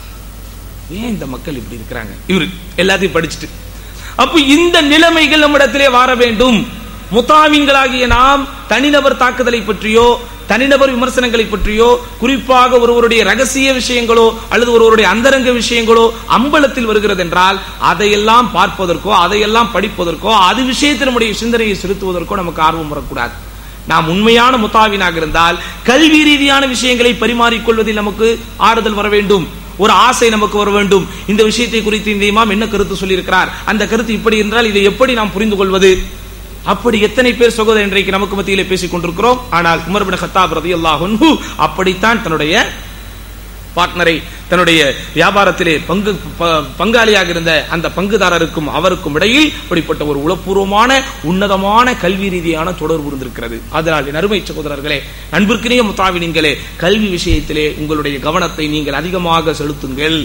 ஏன் இந்த மக்கள் இப்படி இருக்கிறாங்க இவரு எல்லாத்தையும் படிச்சுட்டு அப்ப இந்த நிலைமைகள் நம்மிடத்திலே வர வேண்டும் முத்தாவின்களாகிய நாம் தனிநபர் தாக்குதலை பற்றியோ தனிநபர் விமர்சனங்களை பற்றியோ குறிப்பாக ஒருவருடைய ரகசிய விஷயங்களோ அல்லது ஒருவருடைய அந்தரங்க விஷயங்களோ அம்பலத்தில் வருகிறது என்றால் அதையெல்லாம் பார்ப்பதற்கோ அதையெல்லாம் படிப்பதற்கோ அது விஷயத்தில் நம்முடைய சிந்தனையை செலுத்துவதற்கோ நமக்கு ஆர்வம் வரக்கூடாது நாம் உண்மையான முத்தாவினாக இருந்தால் கல்வி ரீதியான விஷயங்களை பரிமாறிக்கொள்வதில் நமக்கு ஆறுதல் வர வேண்டும் ஒரு ஆசை நமக்கு வர வேண்டும் இந்த விஷயத்தை குறித்து இந்த இமாம் என்ன கருத்து சொல்லியிருக்கிறார் அந்த கருத்து இப்படி என்றால் இதை எப்படி நாம் புரிந்து கொள்வது அப்படி எத்தனை பேர் சகோதரர் இன்றைக்கு நமக்கு மத்தியிலே பேசிக் கொண்டிருக்கிறோம் ஆனால் உமர் பின் கத்தாப் ரலியல்லாஹு அன்ஹு அப்படித்தான் தன்னுடைய பார்ட்னரை தன்னுடைய வியாபாரத்திலே பங்கு ப- பங்காளியாக இருந்த அந்த பங்குதாரருக்கும் அவருக்கும் இடையில் இப்படிப்பட்ட ஒரு உளப்பூர்வமான உன்னதமான கல்வி ரீதியான தொடர்பு இருந்திருக்கிறது அதனால் என் அருமை சகோதரர்களே அன்பிற்கினிய முத்தாவினீங்களே கல்வி விஷயத்திலே உங்களுடைய கவனத்தை நீங்கள் அதிகமாக செலுத்துங்கள்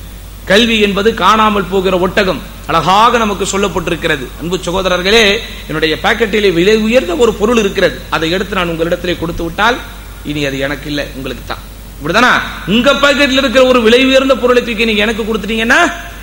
கல்வி என்பது காணாமல் போகிற ஒட்டகம் அழகாக நமக்கு சொல்லப்பட்டிருக்கிறது அன்பு சகோதரர்களே என்னுடைய பாக்கெட்டிலே விலை உயர்ந்த ஒரு பொருள் இருக்கிறது அதை எடுத்து நான் உங்களிடத்திலே கொடுத்து விட்டால் இனி அது எனக்கு இல்லை உங்களுக்கு தான் இப்படிதானா உங்க பாக்கெட்ல இருக்கிற ஒரு விலை உயர்ந்த பொருளை தூக்கி நீங்க எனக்கு கொடுத்துட்டீங்கன்னா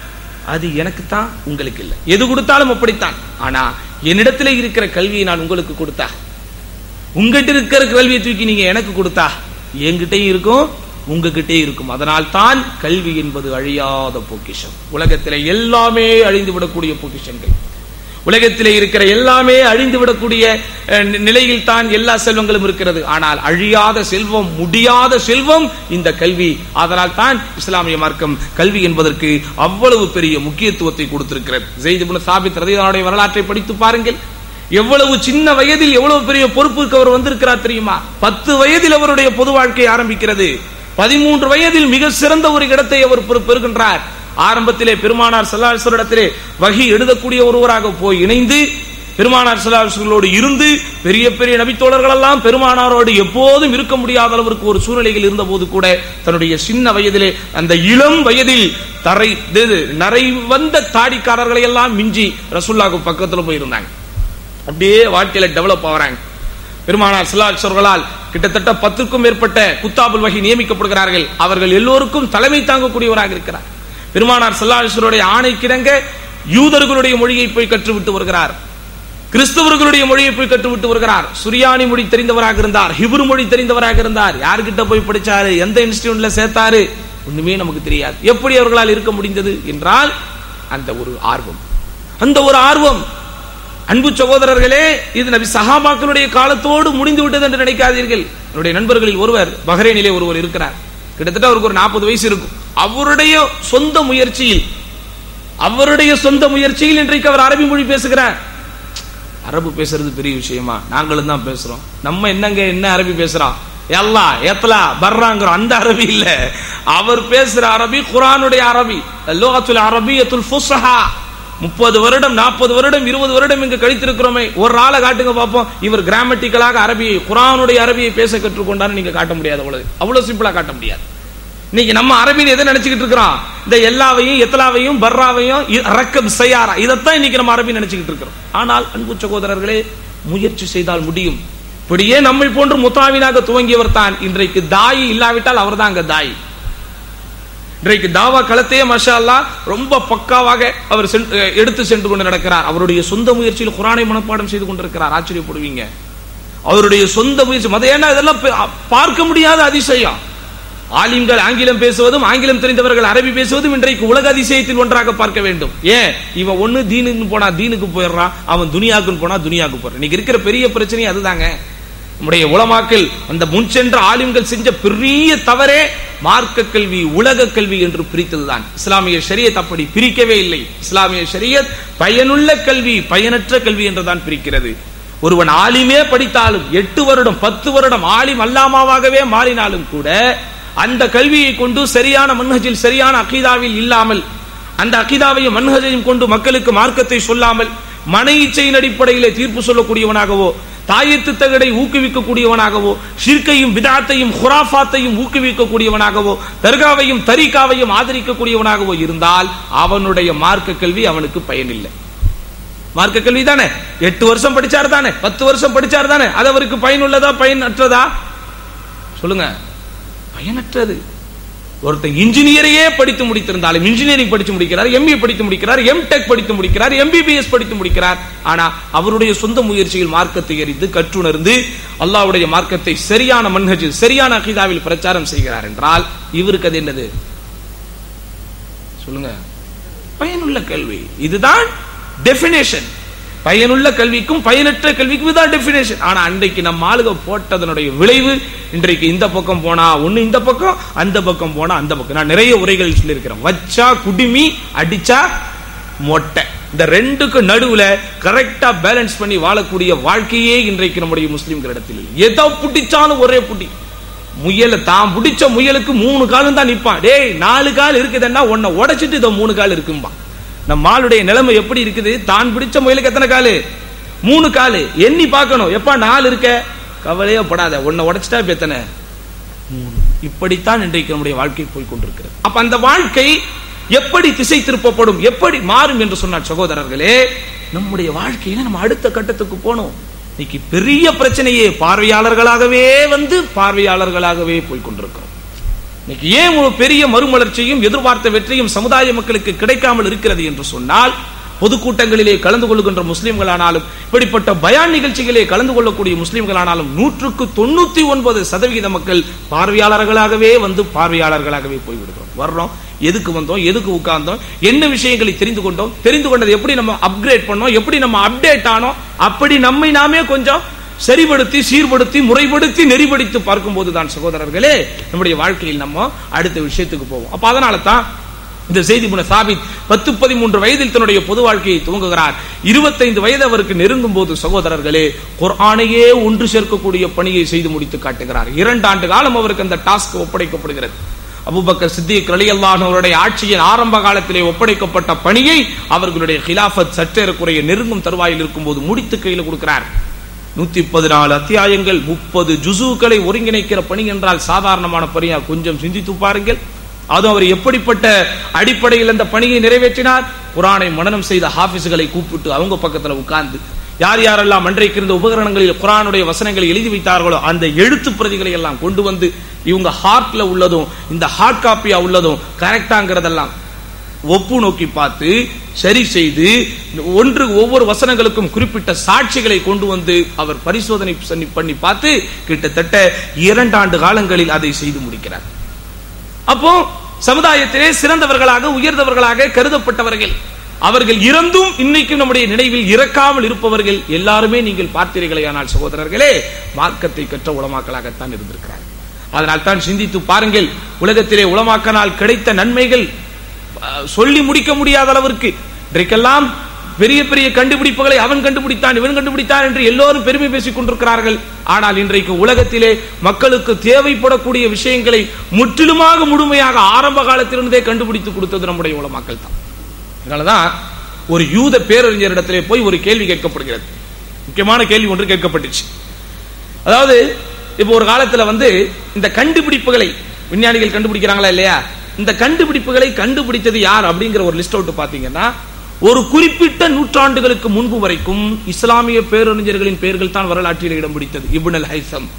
அது எனக்கு தான் உங்களுக்கு இல்லை எது கொடுத்தாலும் அப்படித்தான் ஆனா என்னிடத்திலே இருக்கிற கல்வியை நான் உங்களுக்கு கொடுத்தா உங்ககிட்ட இருக்கிற கல்வியை தூக்கி நீங்க எனக்கு கொடுத்தா என்கிட்டயும் இருக்கும் உங்ககிட்டே இருக்கும் அதனால் தான் கல்வி என்பது அழியாத பொக்கிஷம் உலகத்திலே எல்லாமே அழிந்து விடக்கூடிய பொக்கிஷங்கள் உலகத்திலே இருக்கிற எல்லாமே அழிந்து விடக்கூடிய அஹ், நி- நிலையில் தான் எல்லா செல்வங்களும் இருக்கிறது ஆனால் அழியாத செல்வம் முடியாத செல்வம் இந்த கல்வி அதனால் தான் இஸ்லாமிய மார்க்கம் கல்வி என்பதற்கு அவ்வளவு பெரிய முக்கியத்துவத்தை கொடுத்திருக்கிறது ஜெயித் இப்னு சாபித் ரதியல்லாஹுடைய வரலாற்றை படித்து பாருங்கள் எவ்வளவு சின்ன வயதில் எவ்வளவு பெரிய பொறுப்புக்கு அவர் வந்திருக்கிறார் தெரியுமா பத்து வயதில் அவருடைய பொது வாழ்க்கை ஆரம்பிக்கிறது பதிமூன்று வயதில் மிக சிறந்த ஒரு இடத்தை அவர் பெறு- பெறுகின்றார் ஆரம்பத்திலே பெருமானார் சல்லாஹரிடத்திலே வகி எழுதக்கூடிய ஒருவராக போய் இணைந்து பெருமானார் சல்லாஹர்களோடு இருந்து பெரிய பெரிய நபித்தோழர்கள் எல்லாம் பெருமானாரோடு எப்போதும் இருக்க முடியாத அளவிற்கு ஒரு சூழ்நிலையில் இருந்த போது கூட தன்னுடைய சின்ன வயதிலே அந்த இளம் வயதில் தரை இது, நரை வந்த தாடிக்காரர்களை எல்லாம் மிஞ்சி ரசுல்லாக்கு பக்கத்துல போயிருந்தாங்க அப்படியே வாழ்க்கையில டெவலப் ஆகுறாங்க பெருமானார் சிலாட்சர்களால் கிட்டத்தட்ட பத்துக்கும் மேற்பட்ட குத்தாபுல் வகி நியமிக்கப்படுகிறார்கள் அவர்கள் எல்லோருக்கும் தலைமை தாங்கக்கூடியவராக இருக்கிறார் பெருமானார் சிலாட்சருடைய ஆணைக்கிடங்க யூதர்களுடைய மொழியை போய் கற்றுவிட்டு வருகிறார் கிறிஸ்தவர்களுடைய மொழியை போய் கற்றுவிட்டு வருகிறார் சுரியானி மொழி தெரிந்தவராக இருந்தார் ஹிப்ரு மொழி தெரிந்தவராக இருந்தார் யார்கிட்ட போய் படிச்சாரு எந்த இன்ஸ்டிடியூட்ல சேர்த்தாரு ஒண்ணுமே நமக்கு தெரியாது எப்படி அவர்களால் இருக்க முடிந்தது என்றால் அந்த ஒரு ஆர்வம் அந்த ஒரு ஆர்வம் அன்பு சகோதரர்களே இது நபி சஹாபாக்களுடைய காலத்தோடு முடிந்து விட்டது என்று நினைக்காதீர்கள் என்னுடைய நண்பர்களில் ஒருவர் பஹ்ரைனிலே ஒருவர் இருக்கிறார் கிட்டத்தட்ட அவருக்கு ஒரு நாற்பது வயசு இருக்கும் அவருடைய சொந்த முயற்சியில் அவருடைய சொந்த முயற்சியில் இன்றைக்கு அவர் அரபி மொழி பேசுகிறார் அரபு பேசுறது பெரிய விஷயமா நாங்களும் தான் பேசுறோம் நம்ம என்னங்க என்ன அரபி பேசுறோம் எல்லா ஏத்தலா பர்றாங்கிறோம் அந்த அரபி இல்ல அவர் பேசுற அரபி குரானுடைய அரபி லோகத்துல் அரபியத்துல் ஃபுஸ்ஹா முப்பது வருடம் நாற்பது வருடம் இருபது வருடம் இங்கு கழித்திருக்கிறோமே ஒரு ஆளை காட்டுங்க பார்ப்போம் இவர் கிராமட்டிக்கலாக அரபியை குரானுடைய அரபியை பேச கற்றுக்கொண்டான்னு நீங்க காட்ட முடியாது அவ்வளவு அவ்வளவு சிம்பிளா காட்ட முடியாது இன்னைக்கு நம்ம அரபியில் எதை நினைச்சுக்கிட்டு இருக்கிறோம் இந்த எல்லாவையும் எத்தலாவையும் பர்ராவையும் இ- ரக்கம் செய்யாரா இதைத்தான் இன்னைக்கு நம்ம அரபி நினைச்சுக்கிட்டு இருக்கிறோம் ஆனால் அன்பு சகோதரர்களே முயற்சி செய்தால் முடியும் இப்படியே நம்மை போன்று முத்தாவினாக துவங்கியவர் தான் இன்றைக்கு தாயி இல்லாவிட்டால் அவர்தான் அங்க தாயி இன்றைக்கு தாவா களத்தையே மஷா அல்லாஹ் ரொம்ப பக்காவாக அவர் சென்- அஹ் எடுத்து சென்று கொண்டு நடக்கிறார் அவருடைய சொந்த முயற்சியில் குரானை மனப்பாடம் செய்து கொண்டிருக்கிறார் ஆச்சரியப்படுவீங்க அவருடைய சொந்த முயற்சி மத ஏன்னா இதெல்லாம் பே- பார்க்க முடியாத அதிசயம் ஆலிம்கள் ஆங்கிலம் பேசுவதும் ஆங்கிலம் தெரிந்தவர்கள் அரபி பேசுவதும் இன்றைக்கு உலக அதிசயத்தில் ஒன்றாக பார்க்க வேண்டும் ஏன் இவன் ஒண்ணு தீனுக்கு போனா தீனுக்கு போயிடுறான் அவன் துனியாக்குன்னு போனா துனியாக்கு போறான் இன்னைக்கு இருக்கிற பெரிய பிரச்சனை அதுதாங்க நம்முடைய உலமாக்கள் அந்த முன் சென்ற ஆலிம்கள் செஞ்ச பெரிய தவறே மார்க்க கல்வி உலக கல்வி என்று பிரித்ததுதான் இஸ்லாமிய ஷரியத் அப்படி பிரிக்கவே இல்லை இஸ்லாமிய ஷரியத் பயனுள்ள கல்வி பயனற்ற கல்வி என்றுதான் பிரிக்கிறது ஒருவன் ஆலிமே படித்தாலும் எட்டு வருடம் பத்து வருடம் ஆலிம் அல்லாமாவாகவே மாறினாலும் கூட அந்த கல்வியை கொண்டு சரியான மன்ஹஜில் சரியான அகீதாவில் இல்லாமல் அந்த அகிதாவையும் மன்ஹஜையும் கொண்டு மக்களுக்கு மார்க்கத்தை சொல்லாமல் மன இச்சையின் அடிப்படையிலே தீர்ப்பு சொல்லக்கூடியவனாகவோ தாயத்து தகடை ஊக்குவிக்கக்கூடியவனாகவோ ஷிர்கையும் விதாத்தையும் ஹுராஃபாத்தையும் ஊக்குவிக்கக்கூடியவனாகவோ தர்காவையும் தரிகாவையும் ஆதரிக்கக்கூடியவனாகவோ இருந்தால் அவனுடைய மார்க்க கல்வி அவனுக்கு பயனில்லை மார்க்க கல்வி தானே எட்டு வருஷம் படிச்சார் தானே பத்து வருஷம் படிச்சார் தானே அது அவருக்கு பயனுள்ளதா பயனற்றதா சொல்லுங்க பயனற்றது ஒருத்தன் இன்ஜினியரையே படித்து முடித்திருந்தாலும் இன்ஜினியரிங் படித்து முடிக்கிறார் எம்ஏ படித்து முடிக்கிறார் எம்டெக் படித்து முடிக்கிறார் எம்பிபிஎஸ் படித்து முடிக்கிறார் ஆனா அவருடைய சொந்த முயற்சியில் மார்க்கத்தை எறிந்து கற்றுணர்ந்து அல்லாஹ்வுடைய மார்க்கத்தை சரியான மன்ஹஜில் சரியான அகிதாவில் பிரச்சாரம் செய்கிறார் என்றால் இவருக்கு அது என்னது சொல்லுங்க பயனுள்ள கல்வி இதுதான் டெபினேஷன் பயனுள்ள கல்விக்கும் பயனற்ற கல்விக்கும் இதுதான் டெபினேஷன் ஆனா அன்றைக்கு நம்ம ஆளுக போட்டதனுடைய விளைவு இன்றைக்கு இந்த பக்கம் போனா ஒண்ணு இந்த பக்கம் அந்த பக்கம் போனா அந்த பக்கம் நான் நிறைய உரைகள் சொல்லியிருக்கிறேன் வச்சா குடுமி அடிச்சா மொட்டை இந்த ரெண்டுக்கு நடுவுல கரெக்டா பேலன்ஸ் பண்ணி வாழக்கூடிய வாழ்க்கையே இன்றைக்கு நம்முடைய முஸ்லிம்களிடத்தில் இல்லை. எதை பிடிச்சாலும் ஒரே புடி முயல தான் பிடிச்ச முயலுக்கு மூணு காலும் தான் நிப்பான் டேய் நாலு கால் இருக்குதுன்னா உன்னை உடைச்சிட்டு இதோ மூணு கால் இருக்கும்பா நம்ம ஆளுடைய நிலைமை எப்படி இருக்குது தான் பிடிச்ச முயலுக்கு எத்தனை காலு மூணு காலு எண்ணி பார்க்கணும் எப்பா நாலு இருக்க கவலையே படாத உன்னை உடைச்சிட்டா இப்ப எத்தனை மூணு இப்படித்தான் இன்றைக்கு நம்முடைய வாழ்க்கை போய் கொண்டிருக்கிறது அப்ப அந்த வாழ்க்கை எப்படி திசை திருப்பப்படும் எப்படி மாறும் என்று சொன்னார் சகோதரர்களே நம்முடைய வாழ்க்கையில நம்ம அடுத்த கட்டத்துக்கு போனோம் இன்னைக்கு பெரிய பிரச்சனையே பார்வையாளர்களாகவே வந்து பார்வையாளர்களாகவே போய் கொண்டிருக்கிறோம் இன்னைக்கு ஏன் ஒரு பெரிய மறுமலர்ச்சியும் எதிர்பார்த்த வெற்றியும் சமுதாய மக்களுக்கு கிடைக்காமல் இருக்கிறது என்று சொன்னால் பொதுக்கூட்டங்களிலே கலந்து கொள்கின்ற முஸ்லிம்களானாலும் இப்படிப்பட்ட பயான் நிகழ்ச்சிகளே கலந்து கொள்ளக்கூடிய முஸ்லிம்களானாலும் நூற்றுக்கு தொண்ணூத்தி ஒன்பது சதவிகித மக்கள் பார்வையாளர்களாகவே வந்து பார்வையாளர்களாகவே போய்விடுகிறோம் வர்றோம் எதுக்கு வந்தோம் எதுக்கு உட்கார்ந்தோம் என்ன விஷயங்களை தெரிந்து கொண்டோம் தெரிந்து கொண்டது எப்படி நம்ம அப்கிரேட் பண்ணோம் எப்படி நம்ம அப்டேட் ஆனோம் அப்படி நம்மை நாமே கொஞ்சம் சரிபடுத்தி சீர்படுத்தி முறைப்படுத்தி நெறிப்படுத்தி பார்க்கும்போது தான் சகோதரர்களே நம்முடைய வாழ்க்கையில் நம்ம அடுத்த விஷயத்துக்கு போவோம் அப்ப அதனால தான் இந்த செய்தி முன சாபித் பத்து பதிமூன்று வயதில் தன்னுடைய பொது வாழ்க்கையை துவங்குகிறார் இருபத்தைந்து வயது அவருக்கு நெருங்கும் போது சகோதரர்களே குர்ஆனையே ஒன்று சேர்க்கக்கூடிய பணியை செய்து முடித்து காட்டுகிறார் இரண்டு ஆண்டு காலம் அவருக்கு அந்த டாஸ்க் ஒப்படைக்கப்படுகிறது அபூபக்கர் சித்திக் ரலியல்லாஹு அவருடைய ஆட்சியின் ஆரம்ப காலத்திலே ஒப்படைக்கப்பட்ட பணியை அவர்களுடைய ஹிலாஃபத் சற்றேறக்குறைய நெருங்கும் தருவாயில் இருக்கும்போது முடித்து கையில் கொடுக்கிறார் நூத்தி பதினாலு அத்தியாயங்கள் முப்பது ஜுசுக்களை ஒருங்கிணைக்கிற பணி என்றால் சாதாரணமான பணியா கொஞ்சம் சிந்தித்து பாருங்கள் அதுவும் அவர் எப்படிப்பட்ட அடிப்படையில் அந்த பணியை நிறைவேற்றினார் குரானை மனனம் செய்த ஹாபிஸ்களை கூப்பிட்டு அவங்க பக்கத்துல உட்கார்ந்து யார் யாரெல்லாம் அன்றைக்கு இருந்த உபகரணங்களில் குரானுடைய வசனங்களை எழுதி வைத்தார்களோ அந்த எழுத்து பிரதிகளை எல்லாம் கொண்டு வந்து இவங்க ஹார்ட்ல உள்ளதும் இந்த ஹார்ட் காப்பியா உள்ளதும் கரெக்டாங்கிறதெல்லாம் ஒப்பு நோக்கி பார்த்து சரி செய்து ஒன்று ஒவ்வொரு வசனங்களுக்கும் குறிப்பிட்ட சாட்சிகளை கொண்டு வந்து அவர் பரிசோதனை பண்ணி- பண்ணி பார்த்து கிட்டத்தட்ட இரண்டாண்டு காலங்களில் அதை செய்து முடிக்கிறார் அப்போ சமுதாயத்திலே சிறந்தவர்களாக உயர்ந்தவர்களாக கருதப்பட்டவர்கள் அவர்கள் இறந்தும் இன்னைக்கும் நம்முடைய நினைவில் இறக்காமல் இருப்பவர்கள் எல்லாருமே நீங்கள் பார்த்தீர்களேயானால் சகோதரர்களே மார்க்கத்தை கற்ற உலமாக்களாகத்தான் இருந்திருக்கிறார் அதனால் தான் சிந்தித்து பாருங்கள் உலகத்திலே உலமாக்கனால் கிடைத்த நன்மைகள் அஹ், சொல்லி முடிக்க முடியாத அளவிற்கு இன்றைக்கெல்லாம் பெரிய பெரிய கண்டுபிடிப்புகளை அவன் கண்டுபிடித்தான் இவன் கண்டுபிடித்தான் என்று எல்லோரும் பெருமை பேசிக் கொண்டிருக்கிறார்கள் ஆனால் இன்றைக்கு உலகத்திலே மக்களுக்கு தேவைப்படக்கூடிய விஷயங்களை முற்றிலுமாக முழுமையாக ஆரம்ப காலத்திலிருந்தே கண்டுபிடித்து கொடுத்தது நம்முடைய உலமாக்கள் தான் அதனாலதான் ஒரு யூத பேரறிஞரிடத்திலே போய் ஒரு கேள்வி கேட்கப்படுகிறது முக்கியமான கேள்வி ஒன்று கேட்கப்பட்டுச்சு அதாவது இப்போ ஒரு காலத்துல வந்து இந்த கண்டுபிடிப்புகளை விஞ்ஞானிகள் கண்டுபிடிக்கிறாங்களா இல்லையா இந்த கண்டுபிடிப்புகளை கண்டுபிடித்தது யார் அப்படிங்கிற ஒரு லிஸ்ட் அவுட் பாத்தீங்கன்னா ஒரு குறிப்பிட்ட நூற்றாண்டுகளுக்கு முன்பு வரைக்கும் இஸ்லாமிய பேரறிஞர்களின் பெயர்கள் தான் வரலாற்றில் இடம் பிடித்தது இப்னு அல் ஹைசம்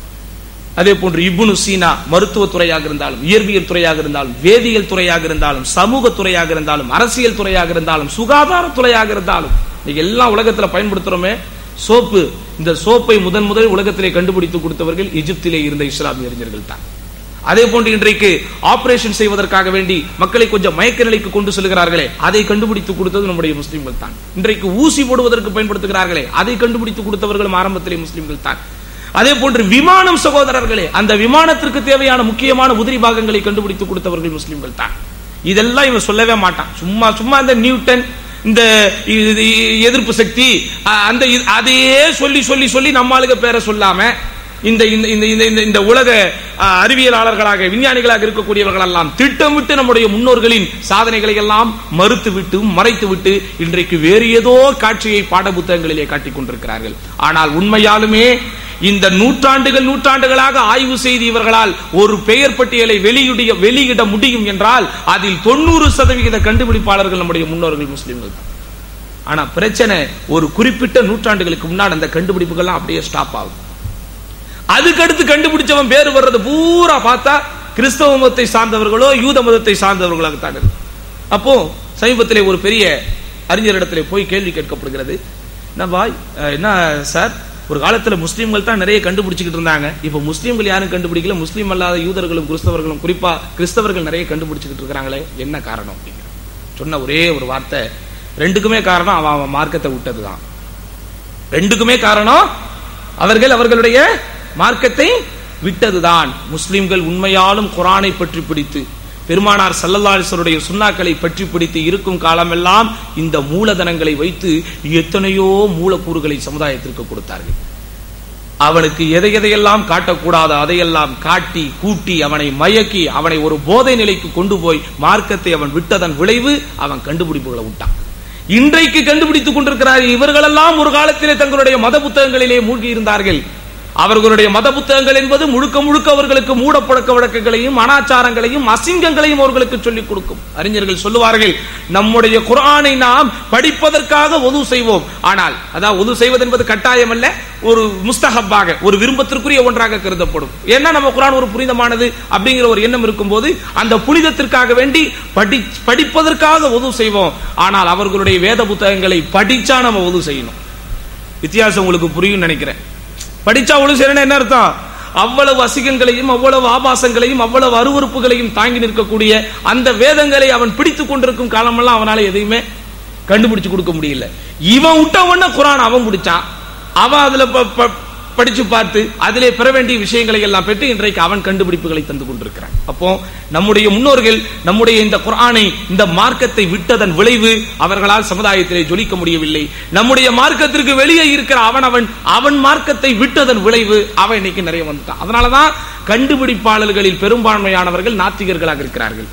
அதே போன்று இப்னு சீனா மருத்துவ துறையாக இருந்தாலும் இயற்பியல் துறையாக இருந்தாலும் வேதியியல் துறையாக இருந்தாலும் சமூக துறையாக இருந்தாலும் அரசியல் துறையாக இருந்தாலும் சுகாதார துறையாக இருந்தாலும் இன்னைக்கு எல்லாம் உலகத்துல பயன்படுத்துறோமே சோப்பு இந்த சோப்பை முதன் முதல் உலகத்திலே கண்டுபிடித்து கொடுத்தவர்கள் எகிப்திலே இருந்த இஸ்லாமிய அறிஞர்கள் தான் அதே போன்று இன்றைக்கு ஆபரேஷன் செய்வதற்காக வேண்டி மக்களை கொஞ்சம் மயக்க நிலைக்கு கொண்டு செல்கிறார்களே அதை கண்டுபிடித்து கொடுத்தது நம்முடைய முஸ்லிம்கள் தான் இன்றைக்கு ஊசி போடுவதற்கு பயன்படுத்துகிறார்களே அதை கண்டுபிடித்து கொடுத்தவர்களும் ஆரம்பத்திலே முஸ்லிம்கள் தான் அதே போன்று விமானம் சகோதரர்களே அந்த விமானத்திற்கு தேவையான முக்கியமான உதிரி பாகங்களை கண்டுபிடித்து கொடுத்தவர்கள் முஸ்லிம்கள் தான் இதெல்லாம் இவன் சொல்லவே மாட்டான் சும்மா சும்மா இந்த நியூட்டன் இந்த இது எதிர்ப்பு சக்தி அ- அந்த இது- அதையே சொல்லி சொல்லி சொல்லி நம்மளுக்கு பேரை சொல்லாம இந்த இந்த இந்த இந்த இந்த இந்த உலக அ, அறிவியலாளர்களாக விஞ்ஞானிகளாக இருக்கக்கூடியவர்கள் எல்லாம் திட்டமிட்டு நம்முடைய முன்னோர்களின் சாதனைகளை எல்லாம் மறுத்து விட்டு மறைத்து விட்டு இன்றைக்கு வேறு ஏதோ காட்சியை பாட புத்தகங்களிலே காட்டிக் கொண்டிருக்கிறார்கள் ஆனால் உண்மையாலுமே இந்த நூற்றாண்டுகள் நூற்றாண்டுகளாக ஆய்வு செய்து இவர்களால் ஒரு பெயர் பட்டியலை வெளியிட வெளியிட முடியும் என்றால் அதில் தொண்ணூறு சதவிகித கண்டுபிடிப்பாளர்கள் நம்முடைய முன்னோர்கள் முஸ்லிம்கள் தான். ஆனா பிரச்சனை ஒரு குறிப்பிட்ட நூற்றாண்டுகளுக்கு முன்னாடி அந்த கண்டுபிடிப்புகள்லாம் அப்படியே ஸ்டாப் ஆகும் அதுக்கடுத்து கண்டுபிடிச்சவன் பேர் வர்றது பூரா பார்த்தா கிறிஸ்தவ மதத்தை சார்ந்தவர்களோ யூத மதத்தை சார்ந்தவர்களாகத்தான் இருக்கு அப்போ சமீபத்திலே ஒரு பெரிய அறிஞரிடத்திலே போய் கேள்வி கேட்கப்படுகிறது என்ன பாய் அஹ், என்ன சார் ஒரு காலத்துல முஸ்லீம்கள் தான் நிறைய கண்டுபிடிச்சிக்கிட்டு இருந்தாங்க இப்போ முஸ்லீம்கள் யாரும் கண்டுபிடிக்கல முஸ்லீம் அல்லாத யூதர்களும் கிறிஸ்தவர்களும் குறிப்பா கிறிஸ்தவர்கள் நிறைய கண்டுபிடிச்சிக்கிட்டு இருக்காங்களே என்ன காரணம் அப்படிங்கிற சொன்ன ஒரே ஒரு வார்த்தை ரெண்டுக்குமே காரணம் அவன் அவன் மார்க்கத்தை விட்டதுதான் ரெண்டுக்குமே காரணம் அவர்கள் அவர்களுடைய மார்க்கத்தை விட்டதுதான் முஸ்லிம்கள் உண்மையாலும் குரானை பற்றி பிடித்து பெருமானார் சல்லல்லாஹுடைய சுண்ணாக்களை பற்றி பிடித்து இருக்கும் காலமெல்லாம் இந்த மூலதனங்களை வைத்து எத்தனையோ மூலக்கூறுகளை சமுதாயத்திற்கு கொடுத்தார்கள் அவனுக்கு எதை எதையெல்லாம் காட்டக்கூடாதோ அதையெல்லாம் காட்டி கூட்டி அவனை மயக்கி அவனை ஒரு போதை நிலைக்கு கொண்டு போய் மார்க்கத்தை அவன் விட்டதன் விளைவு அவன் கண்டுபிடிப்புகளை விட்டான் இன்றைக்கு கண்டுபிடித்துக் கொண்டிருக்கிறார் இவர்களெல்லாம் ஒரு காலத்திலே தங்களுடைய மத புத்தகங்களிலே மூழ்கி இருந்தார்கள் அவர்களுடைய மத புத்தகங்கள் என்பது முழுக்க முழுக்க அவர்களுக்கு மூடப்பழக்க வழக்கங்களையும் அனாச்சாரங்களையும் அசிங்கங்களையும் அவர்களுக்கு சொல்லிக் கொடுக்கும் அறிஞர்கள் சொல்லுவார்கள் நம்முடைய குர்ஆனை நாம் படிப்பதற்காக ஒது செய்வோம் ஆனால் அதாவது ஒது செய்வது என்பது கட்டாயம் அல்ல ஒரு முஸ்தஹப்பாக ஒரு விரும்பத்திற்குரிய ஒன்றாக கருதப்படும் ஏன்னா நம்ம குர்ஆன் ஒரு புனிதமானது அப்படிங்கிற ஒரு எண்ணம் இருக்கும்போது அந்த புனிதத்திற்காக வேண்டி படி படிப்பதற்காக ஒது செய்வோம் ஆனால் அவர்களுடைய வேத புத்தகங்களை படிச்சா நம்ம ஒது செய்யணும் வித்தியாசம் உங்களுக்கு புரியும் நினைக்கிறேன் படிச்சா ஒழு செய்யணும் என்ன அர்த்தம் அவ்வளவு அசிங்கங்களையும் அவ்வளவு ஆபாசங்களையும் அவ்வளவு அருவருப்புகளையும் தாங்கி நிற்கக்கூடிய அந்த வேதங்களை அவன் பிடித்துக் கொண்டிருக்கும் காலமெல்லாம் அவனால எதையுமே கண்டுபிடிச்சு கொடுக்க முடியல இவன் விட்ட உடனே குரான் அவன் பிடிச்சான் அவன் அதுல ப- ப- படிச்சு பார்த்து அதிலே பெற வேண்டிய விஷயங்களை எல்லாம் பெற்று இன்றைக்கு அவன் கண்டுபிடிப்புகளை தந்து கொண்டிருக்கிறான் அப்போ நம்முடைய முன்னோர்கள் நம்முடைய இந்த குர்ஆனை இந்த மார்க்கத்தை விட்டதன் விளைவு அவர்களால் சமுதாயத்திலே ஜொலிக்க முடியவில்லை நம்முடைய மார்க்கத்திற்கு வெளியே இருக்கிற அவன் அவன் அவன் மார்க்கத்தை விட்டதன் விளைவு அவன் இன்னைக்கு நிறைய வந்துட்டான் அதனாலதான் கண்டுபிடிப்பாளர்களில் பெரும்பான்மையானவர்கள் நாத்திகர்களாக இருக்கிறார்கள்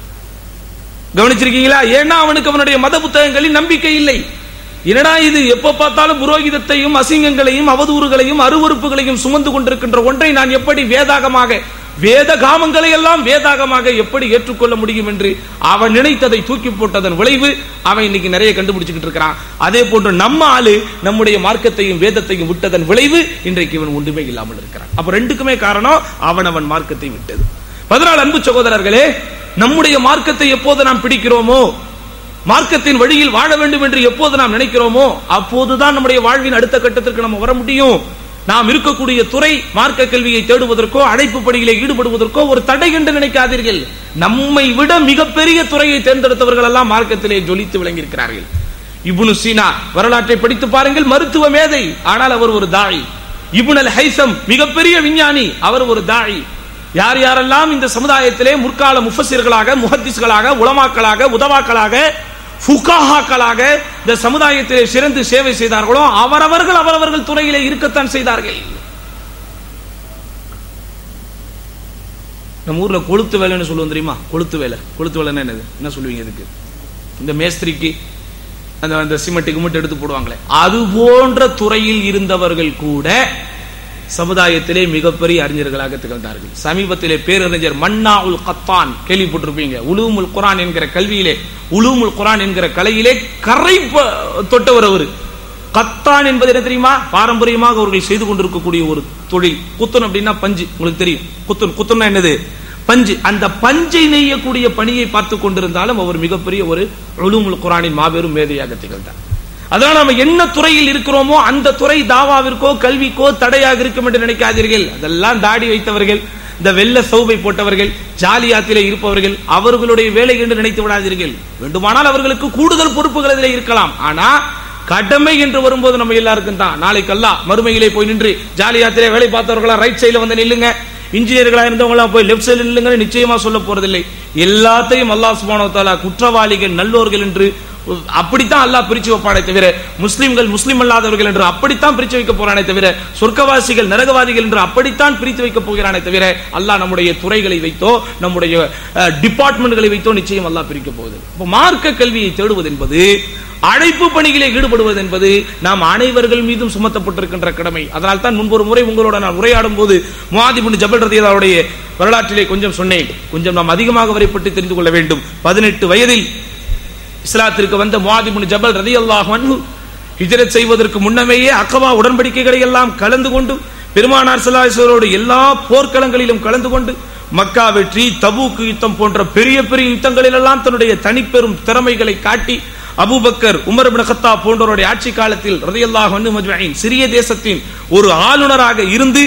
கவனிச்சிருக்கீங்களா ஏன்னா அவனுக்கு அவனுடைய மத புத்தகங்களில் நம்பிக்கை இல்லை என்னடா இது எப்ப பார்த்தாலும் புரோகிதத்தையும் அசிங்கங்களையும் அவதூறுகளையும் அருவருப்புகளையும் சுமந்து கொண்டிருக்கின்ற ஒன்றை நான் எப்படி வேதாகமாக வேத காமங்களை எல்லாம் வேதாகமாக எப்படி ஏற்றுக்கொள்ள முடியும் என்று அவன் நினைத்ததை தூக்கி போட்டதன் விளைவு அவன் இன்னைக்கு நிறைய கண்டுபிடிச்சுக்கிட்டு இருக்கிறான் அதே போன்று நம்ம ஆளு நம்முடைய மார்க்கத்தையும் வேதத்தையும் விட்டதன் விளைவு இன்றைக்கு இவன் ஒன்றுமே இல்லாமல் இருக்கிறான் அப்ப ரெண்டுக்குமே காரணம் அவன் அவன் மார்க்கத்தை விட்டது பதினாலு அன்பு சகோதரர்களே நம்முடைய மார்க்கத்தை எப்போது நாம் பிடிக்கிறோமோ மார்க்கத்தின் வழியில் வாழ வேண்டும் என்று எப்போது நாம் நினைக்கிறோமோ அப்போதுதான் நம்முடைய வாழ்வின் அடுத்த கட்டத்திற்கு நம்ம வர முடியும் நாம் இருக்கக்கூடிய துறை மார்க்க கல்வியை தேடுவதற்கோ அழைப்பு பணியிலே ஈடுபடுவதற்கோ ஒரு தடை என்று நினைக்காதீர்கள் நம்மை விட மிகப்பெரிய துறையை தேர்ந்தெடுத்தவர்கள் எல்லாம் மார்க்கத்திலே ஜொலித்து விளங்கியிருக்கிறார்கள் இப்னு சீனா வரலாற்றை படித்து பாருங்கள் மருத்துவ மேதை ஆனால் அவர் ஒரு தாய் இப்னு அல் ஹைசம் மிகப்பெரிய விஞ்ஞானி அவர் ஒரு தாய் யார் யாரெல்லாம் இந்த சமுதாயத்திலே முற்கால முஃபஸிர்களாக முஹத்திஸ்களாக உலமாக்களாக உதவாக்களாக ஃபுகாஹாக்களாக இந்த சமுதாயத்திலே சிறந்து சேவை செய்தார்களோ அவரவர்கள் அவரவர்கள் துறையிலே இருக்கத்தான் செய்தார்கள் நம்ம ஊர்ல கொளுத்து வேலைன்னு சொல்லுவோம் தெரியுமா கொளுத்து வேலை கொளுத்து வேலைன்னா என்னது என்ன சொல்லுவீங்க இதுக்கு இந்த மேஸ்திரிக்கு அந்த அந்த சிமெண்ட் கிமெண்ட் எடுத்து போடுவாங்களே அது போன்ற துறையில் இருந்தவர்கள் கூட சமுதாயத்திலே மிகப்பெரிய அறிஞர்களாக திகழ்ந்தார்கள் சமீபத்திலே பேரறிஞர் மன்னா உல் கத்தான் கேள்விப்பட்டிருப்பீங்க உலூமுல் குரான் என்கிற கல்வியிலே உலூமுல் குரான் என்கிற கலையிலே கரை ப- தொட்டவர் அவரு கத்தான் என்பது என்ன தெரியுமா பாரம்பரியமாக அவர்கள் செய்து கொண்டிருக்கக்கூடிய ஒரு தொழில் குத்தன் அப்படின்னா பஞ்சு உங்களுக்கு தெரியும் குத்தன் குத்தன்னா என்னது பஞ்சு அந்த பஞ்சை நெய்யக்கூடிய பணியை பார்த்து கொண்டிருந்தாலும் அவர் மிகப்பெரிய ஒரு உலூமுல் குரானின் மாபெரும் மேதையாக திகழ்ந்தார் அதனால நம்ம என்ன துறையில் இருக்கிறோமோ அந்த துறை தாவாவிற்கோ கல்விக்கோ தடையாக இருக்கும் என்று நினைக்காதீர்கள் அதெல்லாம் தாடி வைத்தவர்கள் இந்த வெள்ள சௌபை போட்டவர்கள் ஜாலியாத்திலே இருப்பவர்கள் அவர்களுடைய வேலை என்று நினைத்து விடாதீர்கள் வேண்டுமானால் அவர்களுக்கு கூடுதல் பொறுப்புகள் அதிலே இருக்கலாம் ஆனா கடமை என்று வரும்போது நம்ம எல்லாருக்கும் தான் நாளைக்கு அல்லாஹ் மறுமையிலே போய் நின்று ஜாலியாத்திலே வேலை பார்த்தவர்களா ரைட் சைடுல வந்து நில்லுங்க இன்ஜினியர்களா இருந்தவங்க எல்லாம் போய் லெஃப்ட் சைடுல நில்லுங்கன்னு நிச்சயமா சொல்ல போறதில்லை எல்லாத்தையும் அல்லாஹ் சுப்ஹானஹு வ தஆலா குற்றவாளிகள் நல்லோர்கள் என்று அப்படித்தான் அல்லாஹ் பிரிச்சு வைப்பானே தவிர முஸ்லிம்கள் முஸ்லிம் அல்லாதவர்கள் என்று அப்படித்தான் பிரிச்சு வைக்க போறானே தவிர சொர்க்கவாசிகள் நரகவாதிகள் என்று அப்படித்தான் பிரித்து வைக்க போகிறானே தவிர அல்லாஹ் நம்முடைய துறைகளை வைத்தோ நம்முடைய அஹ், டிபார்ட்மெண்ட்களை வைத்தோ நிச்சயம் அல்லாஹ் பிரிக்க போகுது இப்போ மார்க்க கல்வியை தேடுவது என்பது அழைப்பு பணிகளை ஈடுபடுவது என்பது நாம் அனைவர்கள் மீதும் சுமத்தப்பட்டிருக்கின்ற கடமை அதனால் தான் முன்பொரு முறை உங்களோட நான் உரையாடும் போது முவாதிபுன் ஜபல் ரதியல்லாவுடைய வரலாற்றிலே கொஞ்சம் சொன்னேன் கொஞ்சம் நாம் அதிகமாக அவரை பற்றி தெரிந்து கொள்ள வேண்டும் பதினெட்டு வயதில் இஸ்லாத்திற்கு வந்த முவாதிபுன் ஜபல் ரதி அல்லாஹ் ஹிஜரத் செய்வதற்கு முன்னமேயே அக்கவா உடன்படிக்கைகளை எல்லாம் கலந்து கொண்டு பெருமானார் சல்லாஹோடு எல்லா போர்க்களங்களிலும் கலந்து கொண்டு மக்கா வெற்றி தபூக்கு யுத்தம் போன்ற பெரிய பெரிய யுத்தங்களில் எல்லாம் தன்னுடைய தனிப்பெரும் திறமைகளை காட்டி அபூபக்கர் உமர் இப்னு கத்தாப் போன்றவருடைய ஆட்சி காலத்தில் ரதியல்லாஹு அன்ஹு மஜ்மஈன் சிறிய தேசத்தின் ஒரு ஆளுநராக இருந்து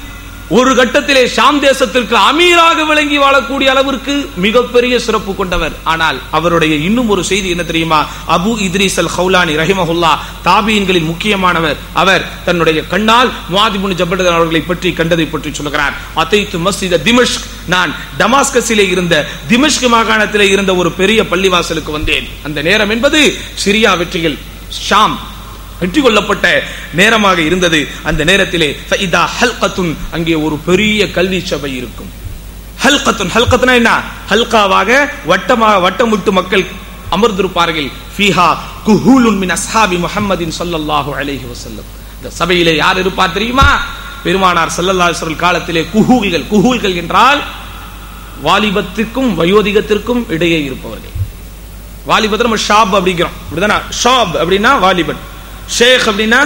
ஒரு கட்டத்திலே ஷாம் தேசத்திற்கு அமீராக விளங்கி வாழக்கூடிய அளவிற்கு மிகப்பெரிய சிறப்பு கொண்டவர் ஆனால் அவருடைய இன்னும் ஒரு செய்தி என்ன தெரியுமா அபு இத்ரீஸ் அல் ஹவுலானி ரஹிமஹுல்லா தாபியின்களின் முக்கியமானவர் அவர் தன்னுடைய கண்ணால் முவாதிபுன் ஜபல் அவர்களை பற்றி கண்டதை பற்றி சொல்கிறார் அத்தைத்து மஸ்ஜித திமஷ்க் நான் டமாஸ்கஸிலே இருந்த திமஷ்க் மாகாணத்திலே இருந்த ஒரு பெரிய பள்ளிவாசலுக்கு வந்தேன் அந்த நேரம் என்பது சிரியா வெற்றிகள் ஷாம் வெற்றி கொள்ளப்பட்ட நேரமாக இருந்தது அந்த நேரத்திலே ஃபைதா ஹல்கத்துன் அங்கே ஒரு பெரிய கல்வி சபை இருக்கும் ஹல்கத்துன் ஹல்கத்துனா என்ன ஹல்காவாக வட்டமாக வட்டமிட்டு மக்கள் அமர்ந்திருப்பார்கள் ஃபீஹா குஹூலுன் மின் அஸ்ஹாபி முஹம்மதின் ஸல்லல்லாஹு அலைஹி வஸல்லம் இந்த சபையிலே யார் இருப்பார் தெரியுமா பெருமானார் ஸல்லல்லாஹு அலைஹி வஸல்லம் காலத்திலே குஹூல்கள் குஹூல்கள் என்றால் வாலிபத்திற்கும் வயோதிகத்திற்கும் இடையே இருப்பவர்கள் வாலிபத்தை நம்ம ஷாப் அப்படிங்கிறோம் இப்படிதானே ஷாப் அப்படின்னா வாலிபன் ஷேக் அப்படின்னா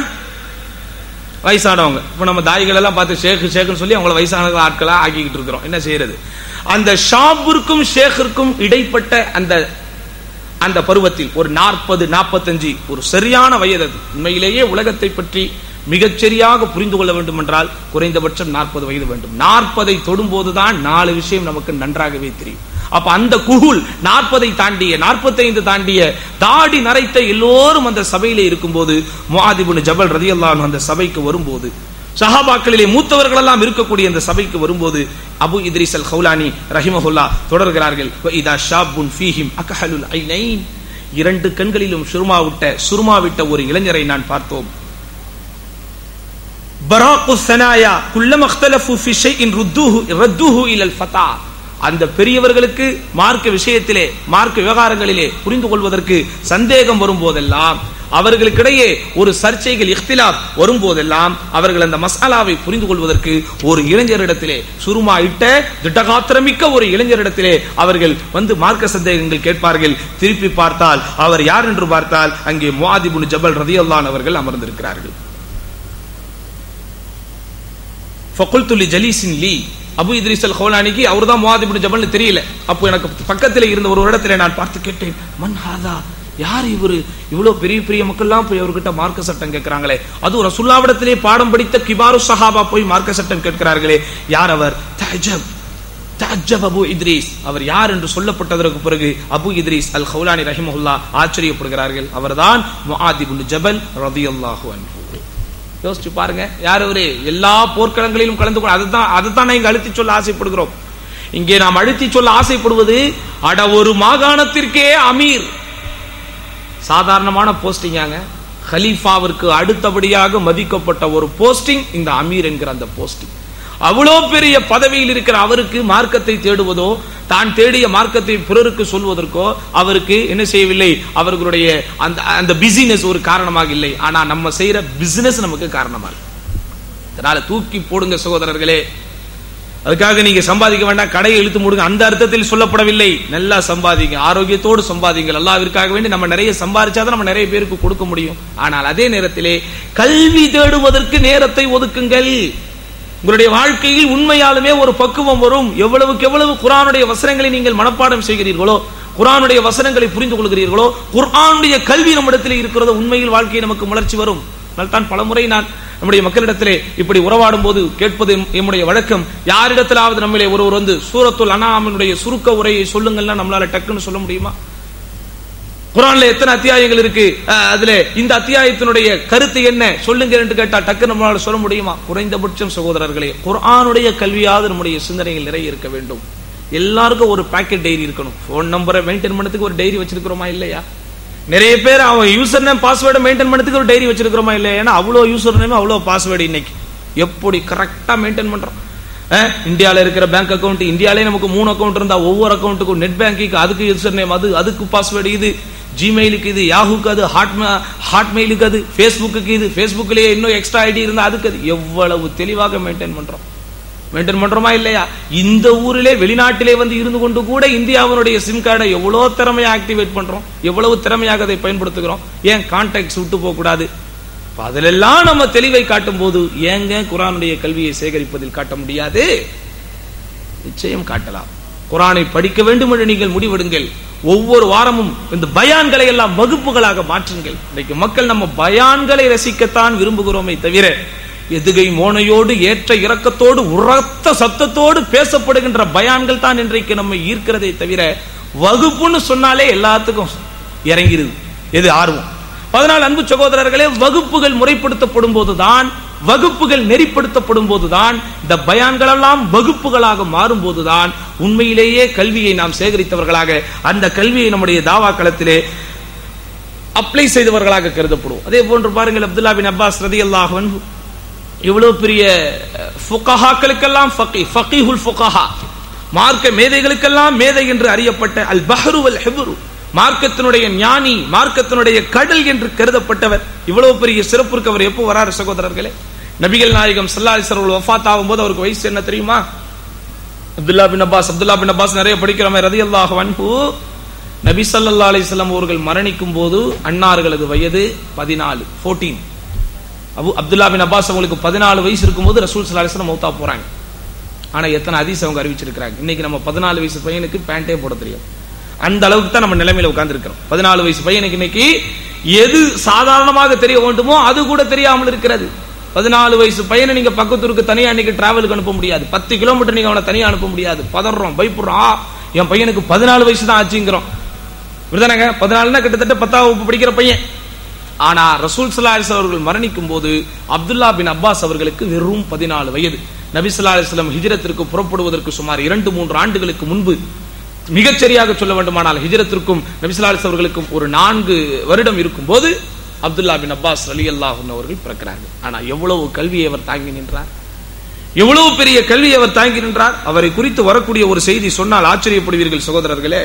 வயசானவங்க இப்போ நம்ம தாய்கள் எல்லாம் பார்த்து ஷேக் ஷேக்னு சொல்லி அவங்கள வயசான ஆட்களா ஆக்கிக்கிட்டு இருக்கிறோம் என்ன செய்யறது அந்த ஷாப்பிற்கும் ஷேக்கிற்கும் இடைப்பட்ட அந்த அந்த பருவத்தில் ஒரு நாற்பது நாற்பத்தஞ்சு ஒரு சரியான வயது அது உண்மையிலேயே உலகத்தை பற்றி மிகச்சரியாக புரிந்து கொள்ள வேண்டும் என்றால் குறைந்தபட்சம் நாற்பது வயது வேண்டும் நாற்பதை தொடும்போதுதான் நாலு விஷயம் நமக்கு நன்றாகவே தெரியும் அப்ப அந்த குகுல் நாற்பதை தாண்டிய நாற்பத்தைந்து தாண்டிய தாடி நரைத்த எல்லோரும் அந்த சபையிலே இருக்கும்போது முஆதிபுன் ஜபல் ரதியல்லாஹு அந்த சபைக்கு வரும்போது சஹாபாக்களிலே மூத்தவர்கள் எல்லாம் இருக்கக்கூடிய அந்த சபைக்கு வரும்போது அபு இத்ரிஸ் அல் ஹவுலானி ரஹிமஹுல்லா தொடர்கிறார்கள் "வ இதா ஷாபுன் ஃபீஹிம் அகஹலுல் ஐனைன் இரண்டு கண்களிலும் சுருமா விட்ட சுருமா விட்ட ஒரு இளைஞரை நான் பார்த்தோம் பராக்கு சனாயா குல்லம் அख्तலஃபு ஃபி ஷைஇன் ருத்தூஹு ரத்தூஹு இலல் ஃபதா அந்த பெரியவர்களுக்கு மார்க்க விஷயத்திலே மார்க்க விவகாரங்களிலே புரிந்து கொள்வதற்கு சந்தேகம் வரும்போதெல்லாம் அவர்களுக்கிடையே ஒரு சர்ச்சைகள் இஃப்திலாப் வரும்போதெல்லாம் அவர்கள் அந்த மசாலாவை புரிந்து கொள்வதற்கு ஒரு இளைஞரிடத்திலே சுருமா இட்ட திட்டகாத்திரமிக்க ஒரு இளைஞரிடத்திலே அவர்கள் வந்து மார்க்க சந்தேகங்கள் கேட்பார்கள் திருப்பி பார்த்தால் அவர் யார் என்று பார்த்தால் அங்கே முஆதிபுன் ஜபல் ரதியல்லான் அவர்கள் அமர்ந்திருக்கிறார்கள் ஃபகுல்து லி ஜலீசின் லீ அபு இத்ரிஸ் அல் ஹோலானிக்கு அவர் தான் முவாதிபின் ஜபல்னு தெரியல அப்போ எனக்கு பக்கத்தில் இருந்த ஒரு இடத்துல நான் பார்த்து கேட்டேன் மன் ஹாதா யார் இவரு இவ்வளவு பெரிய பெரிய மக்கள்லாம் போய் அவர்கிட்ட மார்க்க சட்டம் கேட்கிறாங்களே அதுவும் ரசுல்லாவிடத்திலே பாடம் படித்த கிபாரு சஹாபா போய் மார்க்க சட்டம் கேட்கிறார்களே யார் அவர் தஜப் தஜப் அபு இத்ரீஸ் அவர் யார் என்று சொல்லப்பட்டதற்கு பிறகு அபு இத்ரீஸ் அல் ஹவுலானி ரஹிமஹுல்லா ஆச்சரியப்படுகிறார்கள் அவர்தான் முஆதிபுன் ஜபல் ரதியல்லாஹு அன்ஹு யோசிச்சு பாருங்க யார் அவரு எல்லா போர்க்களங்களிலும் கலந்து கொள்ள அதுதான் அதுதான் நான் இங்க அழுத்தி சொல்ல ஆசைப்படுகிறோம் இங்கே நாம் அழுத்தி சொல்ல ஆசைப்படுவது அட ஒரு மாகாணத்திற்கே அமீர் சாதாரணமான போஸ்டிங்காங்க ஹலீஃபாவிற்கு அடுத்தபடியாக மதிக்கப்பட்ட ஒரு போஸ்டிங் இந்த அமீர் என்கிற அந்த போஸ்டிங் அவ்வளோ பெரிய பதவியில் இருக்கிற அவருக்கு மார்க்கத்தை தேடுவதோ தான் தேடிய மார்க்கத்தை பிறருக்கு சொல்வதற்கோ அவருக்கு என்ன செய்யவில்லை அவர்களுடைய அந்த அந்த பிசினஸ் ஒரு காரணமாக இல்லை ஆனா நம்ம செய்யற பிசினஸ் நமக்கு காரணமா இருக்கு அதனால தூக்கி போடுங்க சகோதரர்களே அதுக்காக நீங்க சம்பாதிக்க வேண்டாம் கடையை இழுத்து மூடுங்க அந்த அர்த்தத்தில் சொல்லப்படவில்லை நல்லா சம்பாதிங்க ஆரோக்கியத்தோடு சம்பாதிங்க அல்லாவிற்காக வேண்டி நம்ம நிறைய சம்பாதிச்சாதான் நம்ம நிறைய பேருக்கு கொடுக்க முடியும் ஆனால் அதே நேரத்திலே கல்வி தேடுவதற்கு நேரத்தை ஒதுக்குங்கள் உங்களுடைய வாழ்க்கையில் உண்மையாலுமே ஒரு பக்குவம் வரும் எவ்வளவுக்கு எவ்வளவு குரானுடைய வசனங்களை நீங்கள் மனப்பாடம் செய்கிறீர்களோ குரானுடைய வசனங்களை புரிந்து கொள்கிறீர்களோ குர்ஆனுடைய கல்வி நம்மிடத்தில் இருக்கிறதோ உண்மையில் வாழ்க்கையை நமக்கு மலர்ச்சி வரும் தான் பலமுறை நான் நம்முடைய மக்களிடத்திலே இப்படி உறவாடும் போது கேட்பது எம்முடைய வழக்கம் யாரிடத்திலாவது நம்மளே ஒருவர் வந்து சூரத்துல் அனாமனுடைய சுருக்க உரையை சொல்லுங்கள்னா நம்மளால டக்குன்னு சொல்ல முடியுமா குரான்ல எத்தனை அத்தியாயங்கள் இருக்கு அஹ், அதுல இந்த அத்தியாயத்தினுடைய கருத்து என்ன சொல்லுங்க என்று கேட்டா டக்கு நம்மளால சொல்ல முடியுமா குறைந்தபட்சம் சகோதரர்களே குர்ஆனுடைய கல்வியாவது நம்முடைய சிந்தனைகள் நிறைய இருக்க வேண்டும் எல்லாருக்கும் ஒரு பாக்கெட் டைரி இருக்கணும் போன் நம்பரை மெயின்டைன் பண்ணதுக்கு ஒரு டைரி வச்சிருக்கிறோமா இல்லையா நிறைய பேர் அவன் யூசர் நேம் பாஸ்வேர்டை மெயின்டைன் பண்ணதுக்கு ஒரு டைரி வச்சிருக்கிறோமா இல்லையா ஏன்னா அவ்வளோ யூசர் நேம் அவ்வளோ பாஸ்வேர்டு இன்னைக்கு எப்படி கரெக்டா மெயின்டைன் பண்றோம் அஹ், இந்தியால இருக்கிற பேங்க் அக்கவுண்ட் இந்தியாலே நமக்கு மூணு அக்கவுண்ட் இருந்தா ஒவ்வொரு அக்கவுண்ட்டுக்கும் நெட் பேங்கிங் அதுக்கு யூசர் நேம் அது அதுக்கு பாஸ்வேர்டு இது ஜிமெயிலுக்கு இது யாஹூக்கு அது ஹாட் ஹாட்மெயிலுக்கு அது ஃபேஸ்புக்கு இது ஃபேஸ்புக்லயே இன்னும் எக்ஸ்ட்ரா ஐடி இருந்தா அதுக்கு அது எவ்வளவு தெளிவாக மெயின்டைன் பண்றோம் மெயின்டைன் பண்றோமா இல்லையா இந்த ஊரிலே வெளிநாட்டிலே வந்து இருந்து கொண்டு கூட இந்தியாவினுடைய சிம் கார்டை எவ்வளவு திறமையா ஆக்டிவேட் பண்றோம் எவ்வளவு திறமையாக அதை பயன்படுத்துகிறோம் ஏன் கான்டாக்ட்ஸ் விட்டு போக கூடாது அப்ப அதிலெல்லாம் நம்ம தெளிவை காட்டும் போது ஏங்க குரானுடைய கல்வியை சேகரிப்பதில் காட்ட முடியாது நிச்சயம் காட்டலாம் குரானை படிக்க வேண்டும் என்று நீங்கள் முடிவெடுங்கள் ஒவ்வொரு வாரமும் இந்த பயான்களை எல்லாம் வகுப்புகளாக மாற்றுங்கள் இன்னைக்கு மக்கள் நம்ம பயான்களை ரசிக்கத்தான் விரும்புகிறோமே தவிர எதுகை மோனையோடு ஏற்ற இறக்கத்தோடு உரத்த சத்தத்தோடு பேசப்படுகின்ற பயான்கள் தான் இன்றைக்கு நம்ம ஈர்க்கிறதே தவிர வகுப்புன்னு சொன்னாலே எல்லாத்துக்கும் இறங்கிருது எது ஆர்வம் அதனால் அன்பு சகோதரர்களே வகுப்புகள் முறைப்படுத்தப்படும் போதுதான் வகுப்புகள் நெறிப்படுத்தப்படும் போதுதான் இந்த பயான்கள் எல்லாம் வகுப்புகளாக மாறும் போதுதான் உண்மையிலேயே கல்வியை நாம் சேகரித்தவர்களாக அந்த கல்வியை நம்முடைய தாவா களத்திலே அப்ளை செய்தவர்களாக கருதப்படுவோம் அதே போன்று பாருங்கள் அப்துல்லா பின் அப்பாஸ் ரதி அல்லாஹன் இவ்வளவு பெரிய ஃபுகஹாக்களுக்கெல்லாம் ஃபகி ஃபகீஹுல் ஃபுகஹா மார்க்க மேதைகளுக்கெல்லாம் மேதை என்று அறியப்பட்ட அல் பஹ்ரு அல் ஹெபுரு மார்க்கத்தினுடைய ஞானி மார்க்கத்தினுடைய கடல் என்று கருதப்பட்டவர் இவ்வளவு பெரிய சிறப்புக்கு அவர் எப்போ வராரு சகோதரர்களே நபிகள் நாயகம் சல்லாஹ் அவர்கள் வஃபாத் ஆகும்போது அவருக்கு வயசு என்ன தெரியுமா Abdullah bin Abbas Abdullah bin Abbas நிறைய படிக்கிறவன் ரதி அல்லாஹ் வன்ஹு நபி சல்லா அலிஸ்லாம் அவர்கள் மரணிக்கும் போது அன்னார்களது வயது பதினாலு fourteen Abu Abdullah bin Abbas அவங்களுக்கு பதினாலு வயசு இருக்கும்போது ரசூல் சல்லா அலிஸ்லாம் மௌத்தா போறாங்க ஆனா எத்தனை அதிசயம் அவங்க அறிவிச்சிருக்கிறாங்க இன்னைக்கு நம்ம பதினாலு வயசு பையனுக்கு பேண்டே போட தெரியும் அந்த அளவுக்கு தான் நம்ம நிலைமையில உட்கார்ந்து இருக்கிறோம் பதினாலு வயசு பையனுக்கு இன்னைக்கு எது சாதாரணமாக தெரிய வேண்டுமோ அது கூட தெரியாமல் இருக்கிறது பதினாலு வயசு பையனை நீங்க பக்கத்தூருக்கு தனியா இன்னைக்கு டிராவலுக்கு அனுப்ப முடியாது பத்து கிலோமீட்டர் நீங்க அவனை தனியா அனுப்ப முடியாது பதறோம் பயப்படுறோம் ஆ, என் பையனுக்கு பதினாலு வயசு தான் ஆச்சுங்கிறோம் இப்படிதானங்க பதினாலுனா கிட்டத்தட்ட பத்தாம் வகுப்பு படிக்கிற பையன் ஆனா ரசூல் சல்லாஹ் அவர்கள் மரணிக்கும் போது அப்துல்லா பின் அப்பாஸ் அவர்களுக்கு வெறும் பதினாலு வயது நபி ஸல்லல்லாஹு அலைஹி வஸல்லம் ஹிஜ்ரத்திற்கு புறப்படுவதற்கு சுமார் இரண்டு மூன்று ஆண்டுகளுக்கு முன்பு மிகச்சரியாக சொல்ல வேண்டுமானால் ஹிஜ்ரத்திற்கும் நபி ஸல்லல்லாஹு அலைஹி அவர்களுக்கும் ஒரு நான்கு வருடம் இருக்கும்போது அப்துல்லா பின் அப்பாஸ் ரலியல்லாஹு அன்ஹு அவர்கள் பிறக்கிறார்கள் ஆனா எவ்வளவு கல்வியை அவர் தாங்கி நின்றார் எவ்வளவு பெரிய கல்வியை அவர் தாங்கி நின்றார் அவரை குறித்து வரக்கூடிய ஒரு செய்தி சொன்னால் ஆச்சரியப்படுவீர்கள் சகோதரர்களே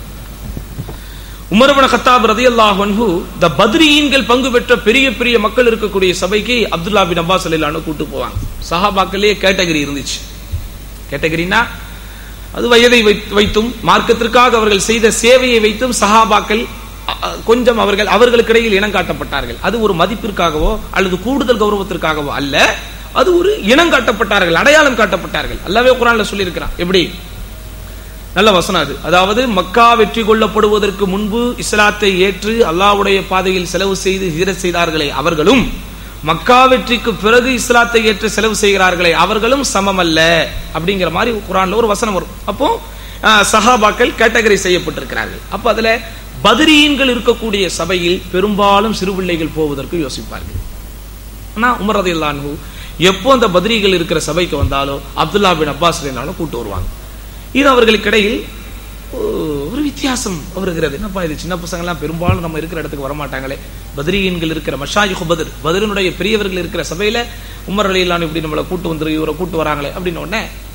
உமர்பன கத்தாப் ரதியல்லாஹு அன்ஹு த பத்ரீன்கள் பங்கு பெற்ற பெரிய பெரிய மக்கள் இருக்கக்கூடிய சபைக்கு அப்துல்லா பின் அப்பாஸ் அலிலானு கூட்டு போவாங்க சஹாபாக்களே கேட்டகரி இருந்துச்சு கேட்டகரினா அது வயதை வைத்- வைத்தும் மார்க்கத்திற்காக அவர்கள் செய்த சேவையை வைத்தும் சஹாபாக்கள் அ, அ, கொஞ்சம் அவர்கள் அவர்களுக்கு இடையில் இனம் காட்டப்பட்டார்கள் அது ஒரு மதிப்பிற்காகவோ அல்லது கூடுதல் கௌரவத்திற்காகவோ அல்ல அது ஒரு இனம் காட்டப்பட்டார்கள் அடையாளம் காட்டப்பட்டார்கள் அல்லாவே குரான்ல சொல்லியிருக்கிறான் எப்படி நல்ல வசனம் அது அதாவது மக்கா வெற்றி கொள்ளப்படுவதற்கு முன்பு இஸ்லாத்தை ஏற்று அல்லாஹ்வுடைய பாதையில் செலவு செய்து ஹிஜரத் செய்தார்களே அவர்களும் மக்கா வெற்றிக்கு பிறகு இஸ்லாத்தை ஏற்று செலவு செய்கிறார்களே அவர்களும் சமமல்ல அப்படிங்கிற மாதிரி குரான்ல ஒரு வசனம் வரும் அப்போ ஆஹ், சஹாபாக்கள் கேட்டகரி செய்யப்பட்டிருக்கிறார்கள் அப்ப அதுல பத்ரீன்கள் இருக்கக்கூடிய சபையில் பெரும்பாலும் சிறு பிள்ளைகள் போவதற்கு யோசிப்பார்கள் ஆனா உமர் ரதியல்லான்ஹு எப்போ அந்த பத்ரீகள் இருக்கிற சபைக்கு வந்தாலோ அப்துல்லா பின் அப்பாஸ் ரலியல்லாஹு கூட்டு வருவாங்க இது அவர்களுக்கு இடையில் ஓ- ஒரு வித்தியாசம் வருகிறது என்னப்பா இது சின்ன பசங்க எல்லாம் பெரும்பாலும் நம்ம இருக்கிற இடத்துக்கு வரமாட்டாங்களே பத்ரீன்கள் இருக்கிற மஷாயிஹு பத்ர் பத்ரனுடைய பெரியவர்கள் இருக்கிற சபையில உமர் ரலியல்லாஹு இப்படி நம்மளை கூட்டு வந்து இவரை கூட்டு வராங்களே அப்படின்னு உடனே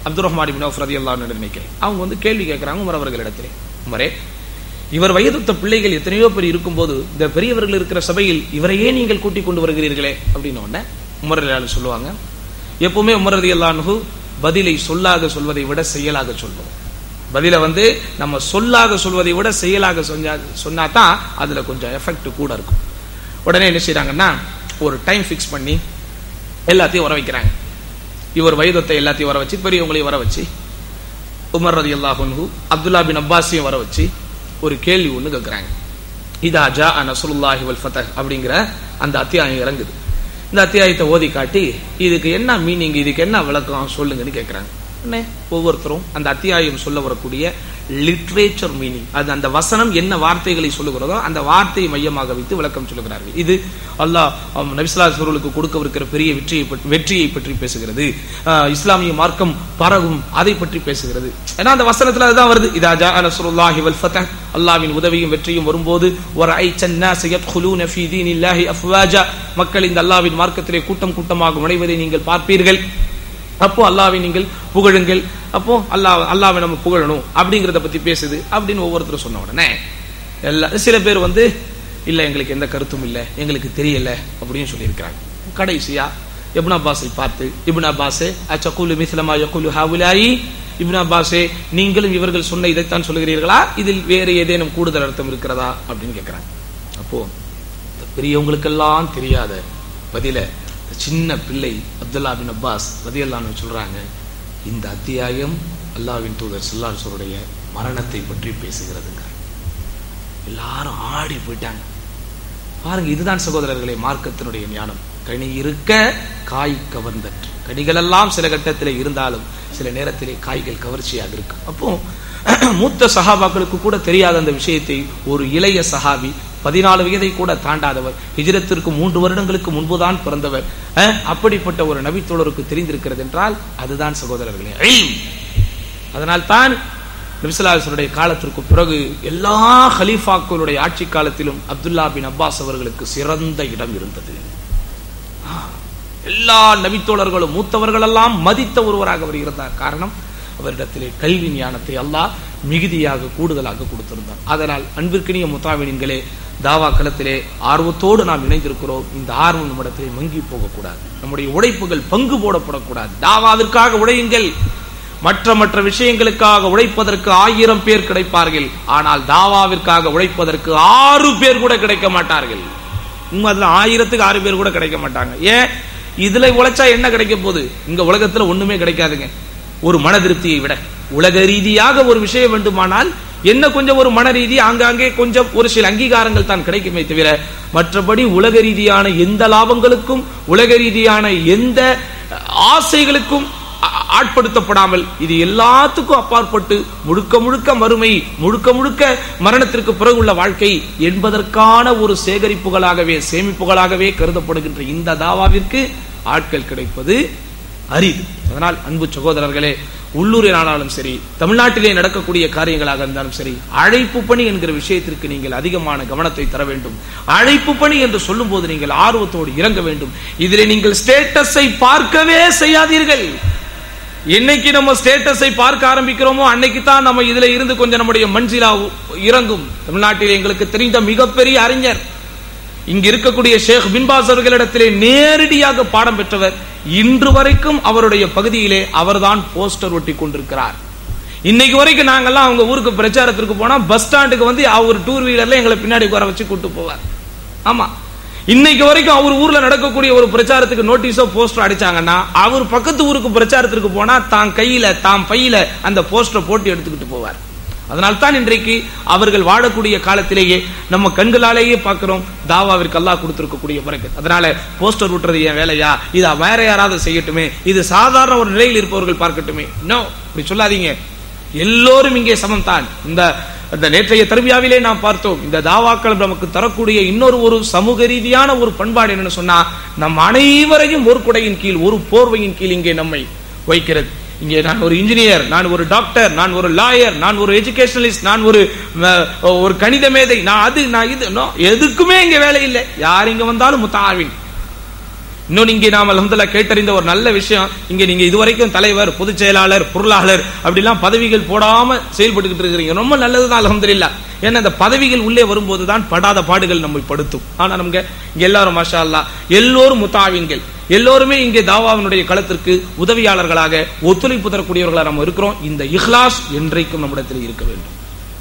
அப்துல் ரஹ்மான் பின் அவுஃப் ரலியல்லாஹு அன்ஹு நினைக்கிறேன் அவங்க வந்து கேள்வி கேட்கறாங்க உமர் அவர்களிடத்திலே உமரே இவர் வயதுத்த பிள்ளைகள் எத்தனையோ பேர் இருக்கும்போது இந்த பெரியவர்கள் இருக்கிற சபையில் இவரையே நீங்கள் கூட்டிக் கொண்டு வருகிறீர்களே அப்படின்னு உடனே உமர் ரலியல்லாஹு சொல்லுவாங்க எப்பவுமே உமர் ரலியல்லாஹு பதிலை சொல்லாக சொல்வதை விட செயலாக சொல்வோம் பதில வந்து நம்ம சொல்லாக சொல்வதை விட செயலாக சொன்னா சொன்னா தான் அதுல கொஞ்சம் எஃபெக்ட் கூட இருக்கும் உடனே என்ன செய்றாங்கன்னா ஒரு டைம் ஃபிக்ஸ் பண்ணி எல்லாத்தையும் வர வைக்கிறாங்க இவர் வயதத்தை எல்லாத்தையும் வர வச்சு பெரியவங்களையும் வர வச்சு உமர் ரதி அல்லாஹு அப்துல்லா பின் அப்பாஸையும் வர வச்சு ஒரு கேள்வி ஒண்ணு கேட்கிறாங்க இதா ஜா நசுல்லாஹி வல் ஃபதஹ் அப்படிங்கிற அந்த அத்தியாயம் இறங்குது இந்த அத்தியாயத்தை ஓதி காட்டி இதுக்கு என்ன மீனிங் இதுக்கு என்ன விளக்கம் சொல்லுங்கன்னு கேட்கிறாங்க உடனே ஒவ்வொருத்தரும் அந்த அத்தியாயம் சொல்ல வரக்கூடிய லிட்ரேச்சர் மீனிங் அது அந்த வசனம் என்ன வார்த்தைகளை சொல்லுகிறதோ அந்த வார்த்தையை மையமாக வைத்து விளக்கம் சொல்லுகிறார்கள் இது அல்லாஹ் அவன் நபிஸ்லா சூழலுக்கு கொடுக்கவிருக்கிற பெரிய வெற்றியை பற்றி- வெற்றியை பற்றி பேசுகிறது ஆஹ் இஸ்லாமிய மார்க்கம் பரவும் அதை பற்றி பேசுகிறது ஏன்னா அந்த வசனத்துல அதுதான் வருது இதா ஜா நஸ்ருல்லாஹி வல் ஃபதஹ் அல்லாஹ்வின் உதவியும் வெற்றியும் வரும்போது ஒரு ஐ சன்னாஸ் யத்குலூன ஃபீ தீனில்லாஹி அஃப்வாஜா மக்கள் இந்த அல்லாஹ்வின் மார்க்கத்திலே கூட்டம் கூட்டமாக நுழைவதை நீங்கள் பார்ப்பீர்கள் அப்போ அல்லாவை நீங்கள் புகழுங்கள் அப்போ அல்லாஹ் அல்லாவை நம்ம புகழணும் அப்படிங்கறத பத்தி பேசுது அப்படின்னு ஒவ்வொருத்தரும் சொன்ன உடனே எல்லா சில பேர் வந்து இல்ல எங்களுக்கு எந்த கருத்தும் இல்ல எங்களுக்கு தெரியல அப்படின்னு சொல்லியிருக்கிறாங்க கடைசியா இப்னு அப்பாஸை பார்த்து இப்னு அப்பாஸே அச்சகுலு மிஸ்லமா யகுலு ஹாவுலாயி இப்னு அப்பாஸே நீங்களும் இவர்கள் சொன்ன இதைத்தான் சொல்லுகிறீர்களா இதில் வேறு ஏதேனும் கூடுதல் அர்த்தம் இருக்கிறதா அப்படின்னு கேட்கிறாங்க அப்போ இந்த பெரியவங்களுக்கெல்லாம் தெரியாத பதில இந்த சின்ன பிள்ளை அப்துல்லா பின் அப்பாஸ் ரதியல்லான்னு சொல்றாங்க இந்த அத்தியாயம் அல்லாவின் தூதர் சொல்லாசுடைய மரணத்தை பற்றி பேசுகிறதுங்க எல்லாரும் ஆடி போயிட்டாங்க பாருங்க இதுதான் சகோதரர்களே மார்க்கத்தினுடைய ஞானம் கனி இருக்க காய் கவர்ந்தற்று கனிகள் எல்லாம் சில கட்டத்திலே இருந்தாலும் சில நேரத்திலே காய்கள் கவர்ச்சியாக இருக்கும் அப்போ மூத்த சஹாபாக்களுக்கு கூட தெரியாத அந்த விஷயத்தை ஒரு இளைய சஹாபி பதினாலு வயதை கூட தாண்டாதவர் ஹிஜ்ரத்திற்கு மூன்று வருடங்களுக்கு முன்புதான் பிறந்தவர் அஹ், அப்படிப்பட்ட ஒரு நபித்தோழருக்கு தெரிந்திருக்கிறது என்றால் அதுதான் சகோதரர்களே இல்ம். அதனால் தான் நபிசல்லாசனுடைய காலத்திற்கு பிறகு எல்லா ஹலீஃபாக்களுடைய ஆட்சி காலத்திலும் அப்துல்லா பின் அப்பாஸ் அவர்களுக்கு சிறந்த இடம் இருந்தது ஆ, எல்லா நபித்தோழர்களும் மூத்தவர்கள் எல்லாம் மதித்த ஒருவராக அவர் இருந்தார் காரணம் அவரிடத்திலே கல்வி ஞானத்தை அல்லாஹ் மிகுதியாக கூடுதலாக கொடுத்திருந்தார் அதனால் அன்பிற்கினிய முத்தாவினின்களே தாவா களத்திலே ஆர்வத்தோடு நாம் இணைந்திருக்கிறோம் இந்த ஆர்வம் நம்மிடத்திலே மங்கி போகக்கூடாது நம்முடைய உழைப்புகள் பங்கு போடப்படக்கூடாது தாவாவிற்காக உழையுங்கள் மற்ற மற்ற விஷயங்களுக்காக உழைப்பதற்கு ஆயிரம் பேர் கிடைப்பார்கள் ஆனால் தாவாவிற்காக உழைப்பதற்கு ஆறு பேர் கூட கிடைக்க மாட்டார்கள் உண்மை அதுல ஆயிரத்துக்கு ஆறு பேர் கூட கிடைக்க மாட்டாங்க ஏன் இதுல உழைச்சா என்ன கிடைக்க போகுது இங்க உலகத்துல ஒண்ணுமே கிடைக்காதுங்க ஒரு மன திருப்தியை விட உலக ரீதியாக ஒரு விஷயம் வேண்டுமானால் என்ன கொஞ்சம் ஒரு மன ரீதி ஆங்காங்கே கொஞ்சம் ஒரு சில அங்கீகாரங்கள் தான் கிடைக்குமே தவிர மற்றபடி உலக ரீதியான எந்த லாபங்களுக்கும் உலக ரீதியான எந்த ஆசைகளுக்கும் ஆ- ஆட்படுத்தப்படாமல் இது எல்லாத்துக்கும் அப்பாற்பட்டு முழுக்க முழுக்க மறுமை முழுக்க முழுக்க மரணத்திற்கு பிறகு உள்ள வாழ்க்கை என்பதற்கான ஒரு சேகரிப்புகளாகவே சேமிப்புகளாகவே கருதப்படுகின்ற இந்த தாவாவிற்கு ஆட்கள் கிடைப்பது அரிது அதனால் அன்பு சகோதரர்களே உள்ளூரில் ஆனாலும் சரி தமிழ்நாட்டிலே நடக்கக்கூடிய காரியங்களாக இருந்தாலும் சரி அழைப்பு பணி என்கிற விஷயத்திற்கு நீங்கள் அதிகமான கவனத்தை தர வேண்டும் அழைப்பு பணி என்று சொல்லும்போது நீங்கள் ஆர்வத்தோடு இறங்க வேண்டும் இதிலே நீங்கள் ஸ்டேட்டஸை பார்க்கவே செய்யாதீர்கள் என்னைக்கு நம்ம ஸ்டேட்டஸை பார்க்க ஆரம்பிக்கிறோமோ அன்னைக்கு தான் நம்ம இதுல இருந்து கொஞ்சம் நம்முடைய மஞ்சிலா இறங்கும் தமிழ்நாட்டில் எங்களுக்கு தெரிந்த மிகப்பெரிய அறிஞர் இங்க இருக்கக்கூடிய ஷேக் பின்பாஸ் அவர்களிடத்திலே நேரடியாக பாடம் பெற்றவர் இன்று வரைக்கும் அவருடைய பகுதியிலே அவர்தான் போஸ்டர் ஒட்டி கொண்டிருக்கிறார் இன்னைக்கு வரைக்கும் நாங்கெல்லாம் அவங்க ஊருக்கு பிரச்சாரத்திற்கு போனா பஸ் ஸ்டாண்டுக்கு வந்து அவர் டூ வீலர்ல எங்களை பின்னாடி உட்கார வச்சு கூட்டு போவார் ஆமா இன்னைக்கு வரைக்கும் அவர் ஊர்ல நடக்கக்கூடிய ஒரு பிரச்சாரத்துக்கு நோட்டீஸோ போஸ்டர் அடிச்சாங்கன்னா அவர் பக்கத்து ஊருக்கு பிரச்சாரத்திற்கு போனா தான் கையில தாம் பையில அந்த போஸ்டரை போட்டு எடுத்துக்கிட்டு போவார் அதனால் தான் இன்றைக்கு அவர்கள் வாழக்கூடிய காலத்திலேயே நம்ம கண்களாலேயே பார்க்கிறோம் தாவாவிற்கு அல்லாஹ் கொடுத்திருக்கக்கூடிய பிறகு அதனால போஸ்டர் விட்டுறது என் வேலையா இதை வேற யாராவது செய்யட்டுமே இது சாதாரண ஒரு நிலையில் இருப்பவர்கள் பார்க்கட்டுமே நோ இப்படி சொல்லாதீங்க எல்லோரும் இங்கே சமம் தான் இந்த அந்த நேற்றைய தர்பியாவிலே நாம் பார்த்தோம் இந்த தாவாக்கள் நமக்கு தரக்கூடிய இன்னொரு ஒரு சமூக ரீதியான ஒரு பண்பாடு என்னன்னு சொன்னா நம் அனைவரையும் ஒரு குடையின் கீழ் ஒரு போர்வையின் கீழ் இங்கே நம்மை வைக்கிறது இங்கே நான் ஒரு இன்ஜினியர் நான் ஒரு டாக்டர் நான் ஒரு லாயர் நான் ஒரு எஜுகேஷனலிஸ்ட் நான் ஒரு அஹ், ஒரு கணித மேதை நான் அது நான் இது no, எதுக்குமே இங்க வேலை இல்லை யார் இங்க வந்தாலும் முத்தாவின் இன்னும் இங்கே நாம் அலமதுல்லா கேட்டறிந்த ஒரு நல்ல விஷயம் இங்க நீங்க இதுவரைக்கும் தலைவர் பொதுச் செயலாளர் பொருளாளர் அப்படிலாம் பதவிகள் போடாம செயல்பட்டுக்கிட்டு இருக்கிறீங்க ரொம்ப நல்லதுதான் அலமதுல்லா ஏன்னா இந்த பதவிகள் உள்ளே வரும்போது தான் படாத பாடுகள் நம்மை படுத்தும் ஆனா நமக்கு இங்க எல்லாரும் மாஷா அல்லா எல்லோரும் முத்தாவின்கள் எல்லோருமே இங்கே தாவாவினுடைய களத்திற்கு உதவியாளர்களாக ஒத்துழைப்பு தரக்கூடியவர்களாக நம்ம இருக்கிறோம் இந்த இஹ்லாஸ் என்றைக்கும் நம்மிடத்தில் இருக்க வேண்டும்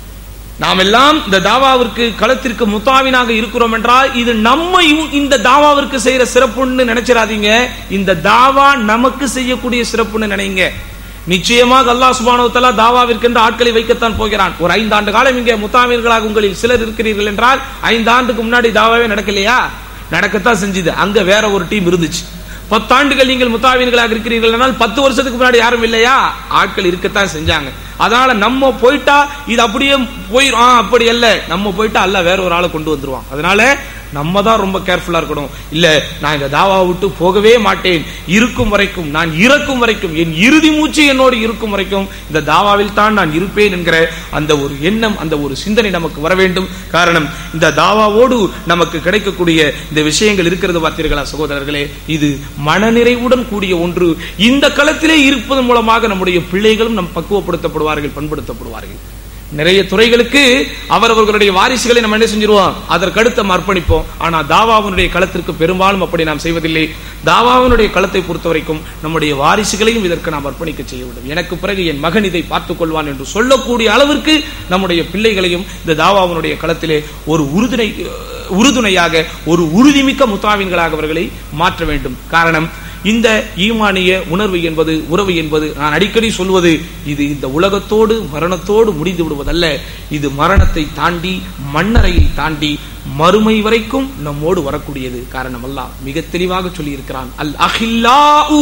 நாம் எல்லாம் இந்த தாவாவிற்கு களத்திற்கு முத்தாவினாக இருக்கிறோம் என்றால் இது நம்மையும் இந்த தாவாவிற்கு செய்யற சிறப்புன்னு நினைச்சிடாதீங்க இந்த தாவா நமக்கு செய்யக்கூடிய சிறப்புன்னு நினைங்க நிச்சயமாக அல்லாஹ் சுபானோ தலா தாவாவிற்கென்று ஆட்களை வைக்கத்தான் போகிறான் ஒரு ஐந்தாண்டு காலம் இங்கே முத்தாவியர்களாக உங்களில் சிலர் இருக்கிறீர்கள் என்றால் ஐந்து ஆண்டுக்கு முன்னாடி தாவாவே நடக்கலையா நடக்கத்தான் செஞ்சது அங்க வேற ஒரு டீம் இருந்துச்சு பத்தாண்டுகள் நீங்கள் முத்தாவியர்களாக இருக்கிறீர்கள் என்றால் பத்து வருஷத்துக்கு முன்னாடி யாரும் இல்லையா ஆட்கள் இருக்கத்தான் செஞ்சாங்க அதனால நம்ம போயிட்டா இது அப்படியே போயிரும் அப்படி அல்ல நம்ம போயிட்டா அல்ல வேற ஒரு ஆளை கொண்டு வந்துருவான் அதனால நம்ம தான் ரொம்ப கேர்ஃபுல்லா இருக்கணும் இல்ல நான் இந்த தாவா விட்டு போகவே மாட்டேன் இருக்கும் வரைக்கும் நான் இறக்கும் வரைக்கும் என் இறுதி மூச்சு என்னோடு இருக்கும் வரைக்கும் இந்த தாவாவில் தான் நான் இருப்பேன் என்கிற அந்த ஒரு எண்ணம் அந்த ஒரு சிந்தனை நமக்கு வர வேண்டும் காரணம் இந்த தாவாவோடு நமக்கு கிடைக்கக்கூடிய இந்த விஷயங்கள் இருக்கிறது பார்த்தீர்களா சகோதரர்களே இது மனநிறைவுடன் கூடிய ஒன்று இந்த களத்திலே இருப்பதன் மூலமாக நம்முடைய பிள்ளைகளும் நம் பக்குவப்படுத்தப்படுவார்கள் பண்படுத்தப்படுவார்கள் நிறைய துறைகளுக்கு அவரவர்களுடைய வாரிசுகளை நம்ம என்ன செஞ்சிருவோம் அதற்கடுத்து நம்ம அர்ப்பணிப்போம் ஆனா தாவாவினுடைய களத்திற்கு பெரும்பாலும் அப்படி நாம் செய்வதில்லை தாவாவினுடைய களத்தை பொறுத்த வரைக்கும் நம்முடைய வாரிசுகளையும் இதற்கு நாம் அர்ப்பணிக்க செய்ய வேண்டும் எனக்கு பிறகு என் மகன் இதை பார்த்துக் கொள்வான் என்று சொல்லக்கூடிய அளவிற்கு நம்முடைய பிள்ளைகளையும் இந்த தாவாவினுடைய களத்திலே ஒரு உறுதுணை உறுதுணையாக ஒரு உறுதிமிக்க முத்தாவின்களாக அவர்களை மாற்ற வேண்டும் காரணம் இந்த ஈமானிய உணர்வு என்பது உறவு என்பது நான் அடிக்கடி சொல்வது இது இந்த உலகத்தோடு மரணத்தோடு முடிந்து விடுவதல்ல இது மரணத்தை தாண்டி மண்ணறையை தாண்டி மறுமை வரைக்கும் நம்மோடு வரக்கூடியது காரணம் அல்லாஹ் மிக தெளிவாக சொல்லி இருக்கிறான் அல் அஹில்லாஉ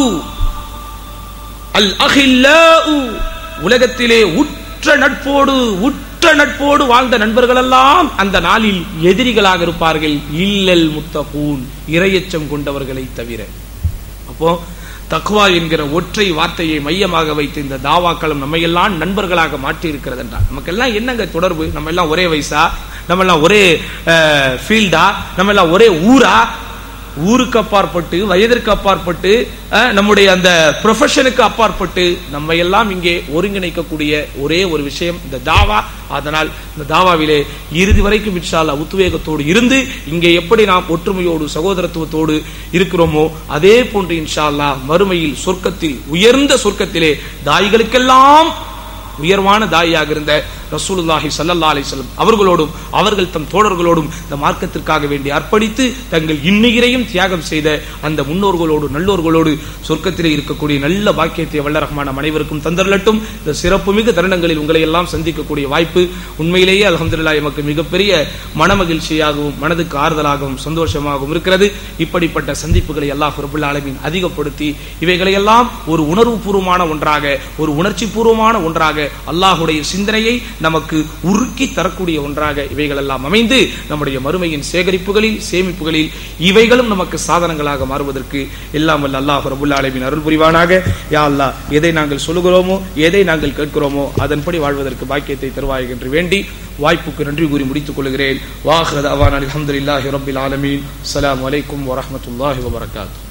அல் அஹில்லாஉ உலகத்திலே உற்ற நட்போடு உற்ற நட்போடு வாழ்ந்த நண்பர்கள் எல்லாம் அந்த நாளில் எதிரிகளாக இருப்பார்கள் இல்லல் முத்தகூன் இரையச்சம் கொண்டவர்களை தவிர அப்போ தக்வா என்கிற ஒற்றை வார்த்தையை மையமாக வைத்து இந்த தாவாக்களும் நம்ம எல்லாம் நண்பர்களாக மாற்றி இருக்கிறது என்றால் நமக்கெல்லாம் என்னங்க தொடர்பு நம்ம எல்லாம் ஒரே வயசா நம்ம எல்லாம் ஒரே ஃபீல்டா நம்ம எல்லாம் ஒரே ஊரா ஊருக்கு அப்பாற்பட்டு வயதிற்கு அப்பாற்பட்டு நம்முடைய அந்த ப்ரொஃபஷனுக்கு அப்பாற்பட்டு நம்ம எல்லாம் இங்கே ஒருங்கிணைக்கக்கூடிய ஒரே ஒரு விஷயம் இந்த தாவா அதனால் இந்த தாவாவிலே இறுதி வரைக்கும் இன்ஷால்லா உத்வேகத்தோடு இருந்து இங்கே எப்படி நாம் ஒற்றுமையோடு சகோதரத்துவத்தோடு இருக்கிறோமோ அதே போன்று இன்ஷால்லா மறுமையில் சொர்க்கத்தில் உயர்ந்த சொர்க்கத்திலே தாய்களுக்கெல்லாம் உயர்வான தாயாக இருந்த ரசூலுல்லாஹி சல்லல்லா அலிஸ்லம் அவர்களோடும் அவர்கள் தம் தோழர்களோடும் இந்த மார்க்கத்திற்காக வேண்டி அர்ப்பணித்து தங்கள் இன்னுயிரையும் தியாகம் செய்த அந்த முன்னோர்களோடு நல்லோர்களோடு சொர்க்கத்திலே இருக்கக்கூடிய நல்ல பாக்கியத்தை வல்லரகமான அனைவருக்கும் தந்தரலட்டும் இந்த சிறப்புமிகு தருணங்களில் உங்களை எல்லாம் சந்திக்கக்கூடிய வாய்ப்பு உண்மையிலேயே அலமதுல்லா எமக்கு மிகப்பெரிய மனமகிழ்ச்சியாகவும் மனதுக்கு ஆறுதலாகவும் சந்தோஷமாகவும் இருக்கிறது இப்படிப்பட்ட சந்திப்புகளை அல்லாஹ் ரபுல்லா அளவின் அதிகப்படுத்தி இவைகளையெல்லாம் ஒரு உணர்வு பூர்வமான ஒன்றாக ஒரு உணர்ச்சி பூர்வமான ஒன்றாக அல்லாஹுடைய சிந்தனையை நமக்கு உருக்கி தரக்கூடிய ஒன்றாக இவைகள் எல்லாம் அமைந்து நம்முடைய மறுமையின் சேகரிப்புகளில் சேமிப்புகளில் இவைகளும் நமக்கு சாதனங்களாக மாறுவதற்கு எல்லாம் வல்ல அல்லாஹ் ரபுல்லா அலமின் அருள் புரிவானாக யா அல்லா எதை நாங்கள் சொல்லுகிறோமோ எதை நாங்கள் கேட்கிறோமோ அதன்படி வாழ்வதற்கு பாக்கியத்தை தருவாய் என்று வேண்டி வாய்ப்புக்கு நன்றி கூறி முடித்துக் கொள்கிறேன் வாஹத் அவான் அலமதுல்லாஹி ரபில் ஆலமீன் அலாம் வலைக்கும் வரமத்துல்லாஹி வபரகாத்து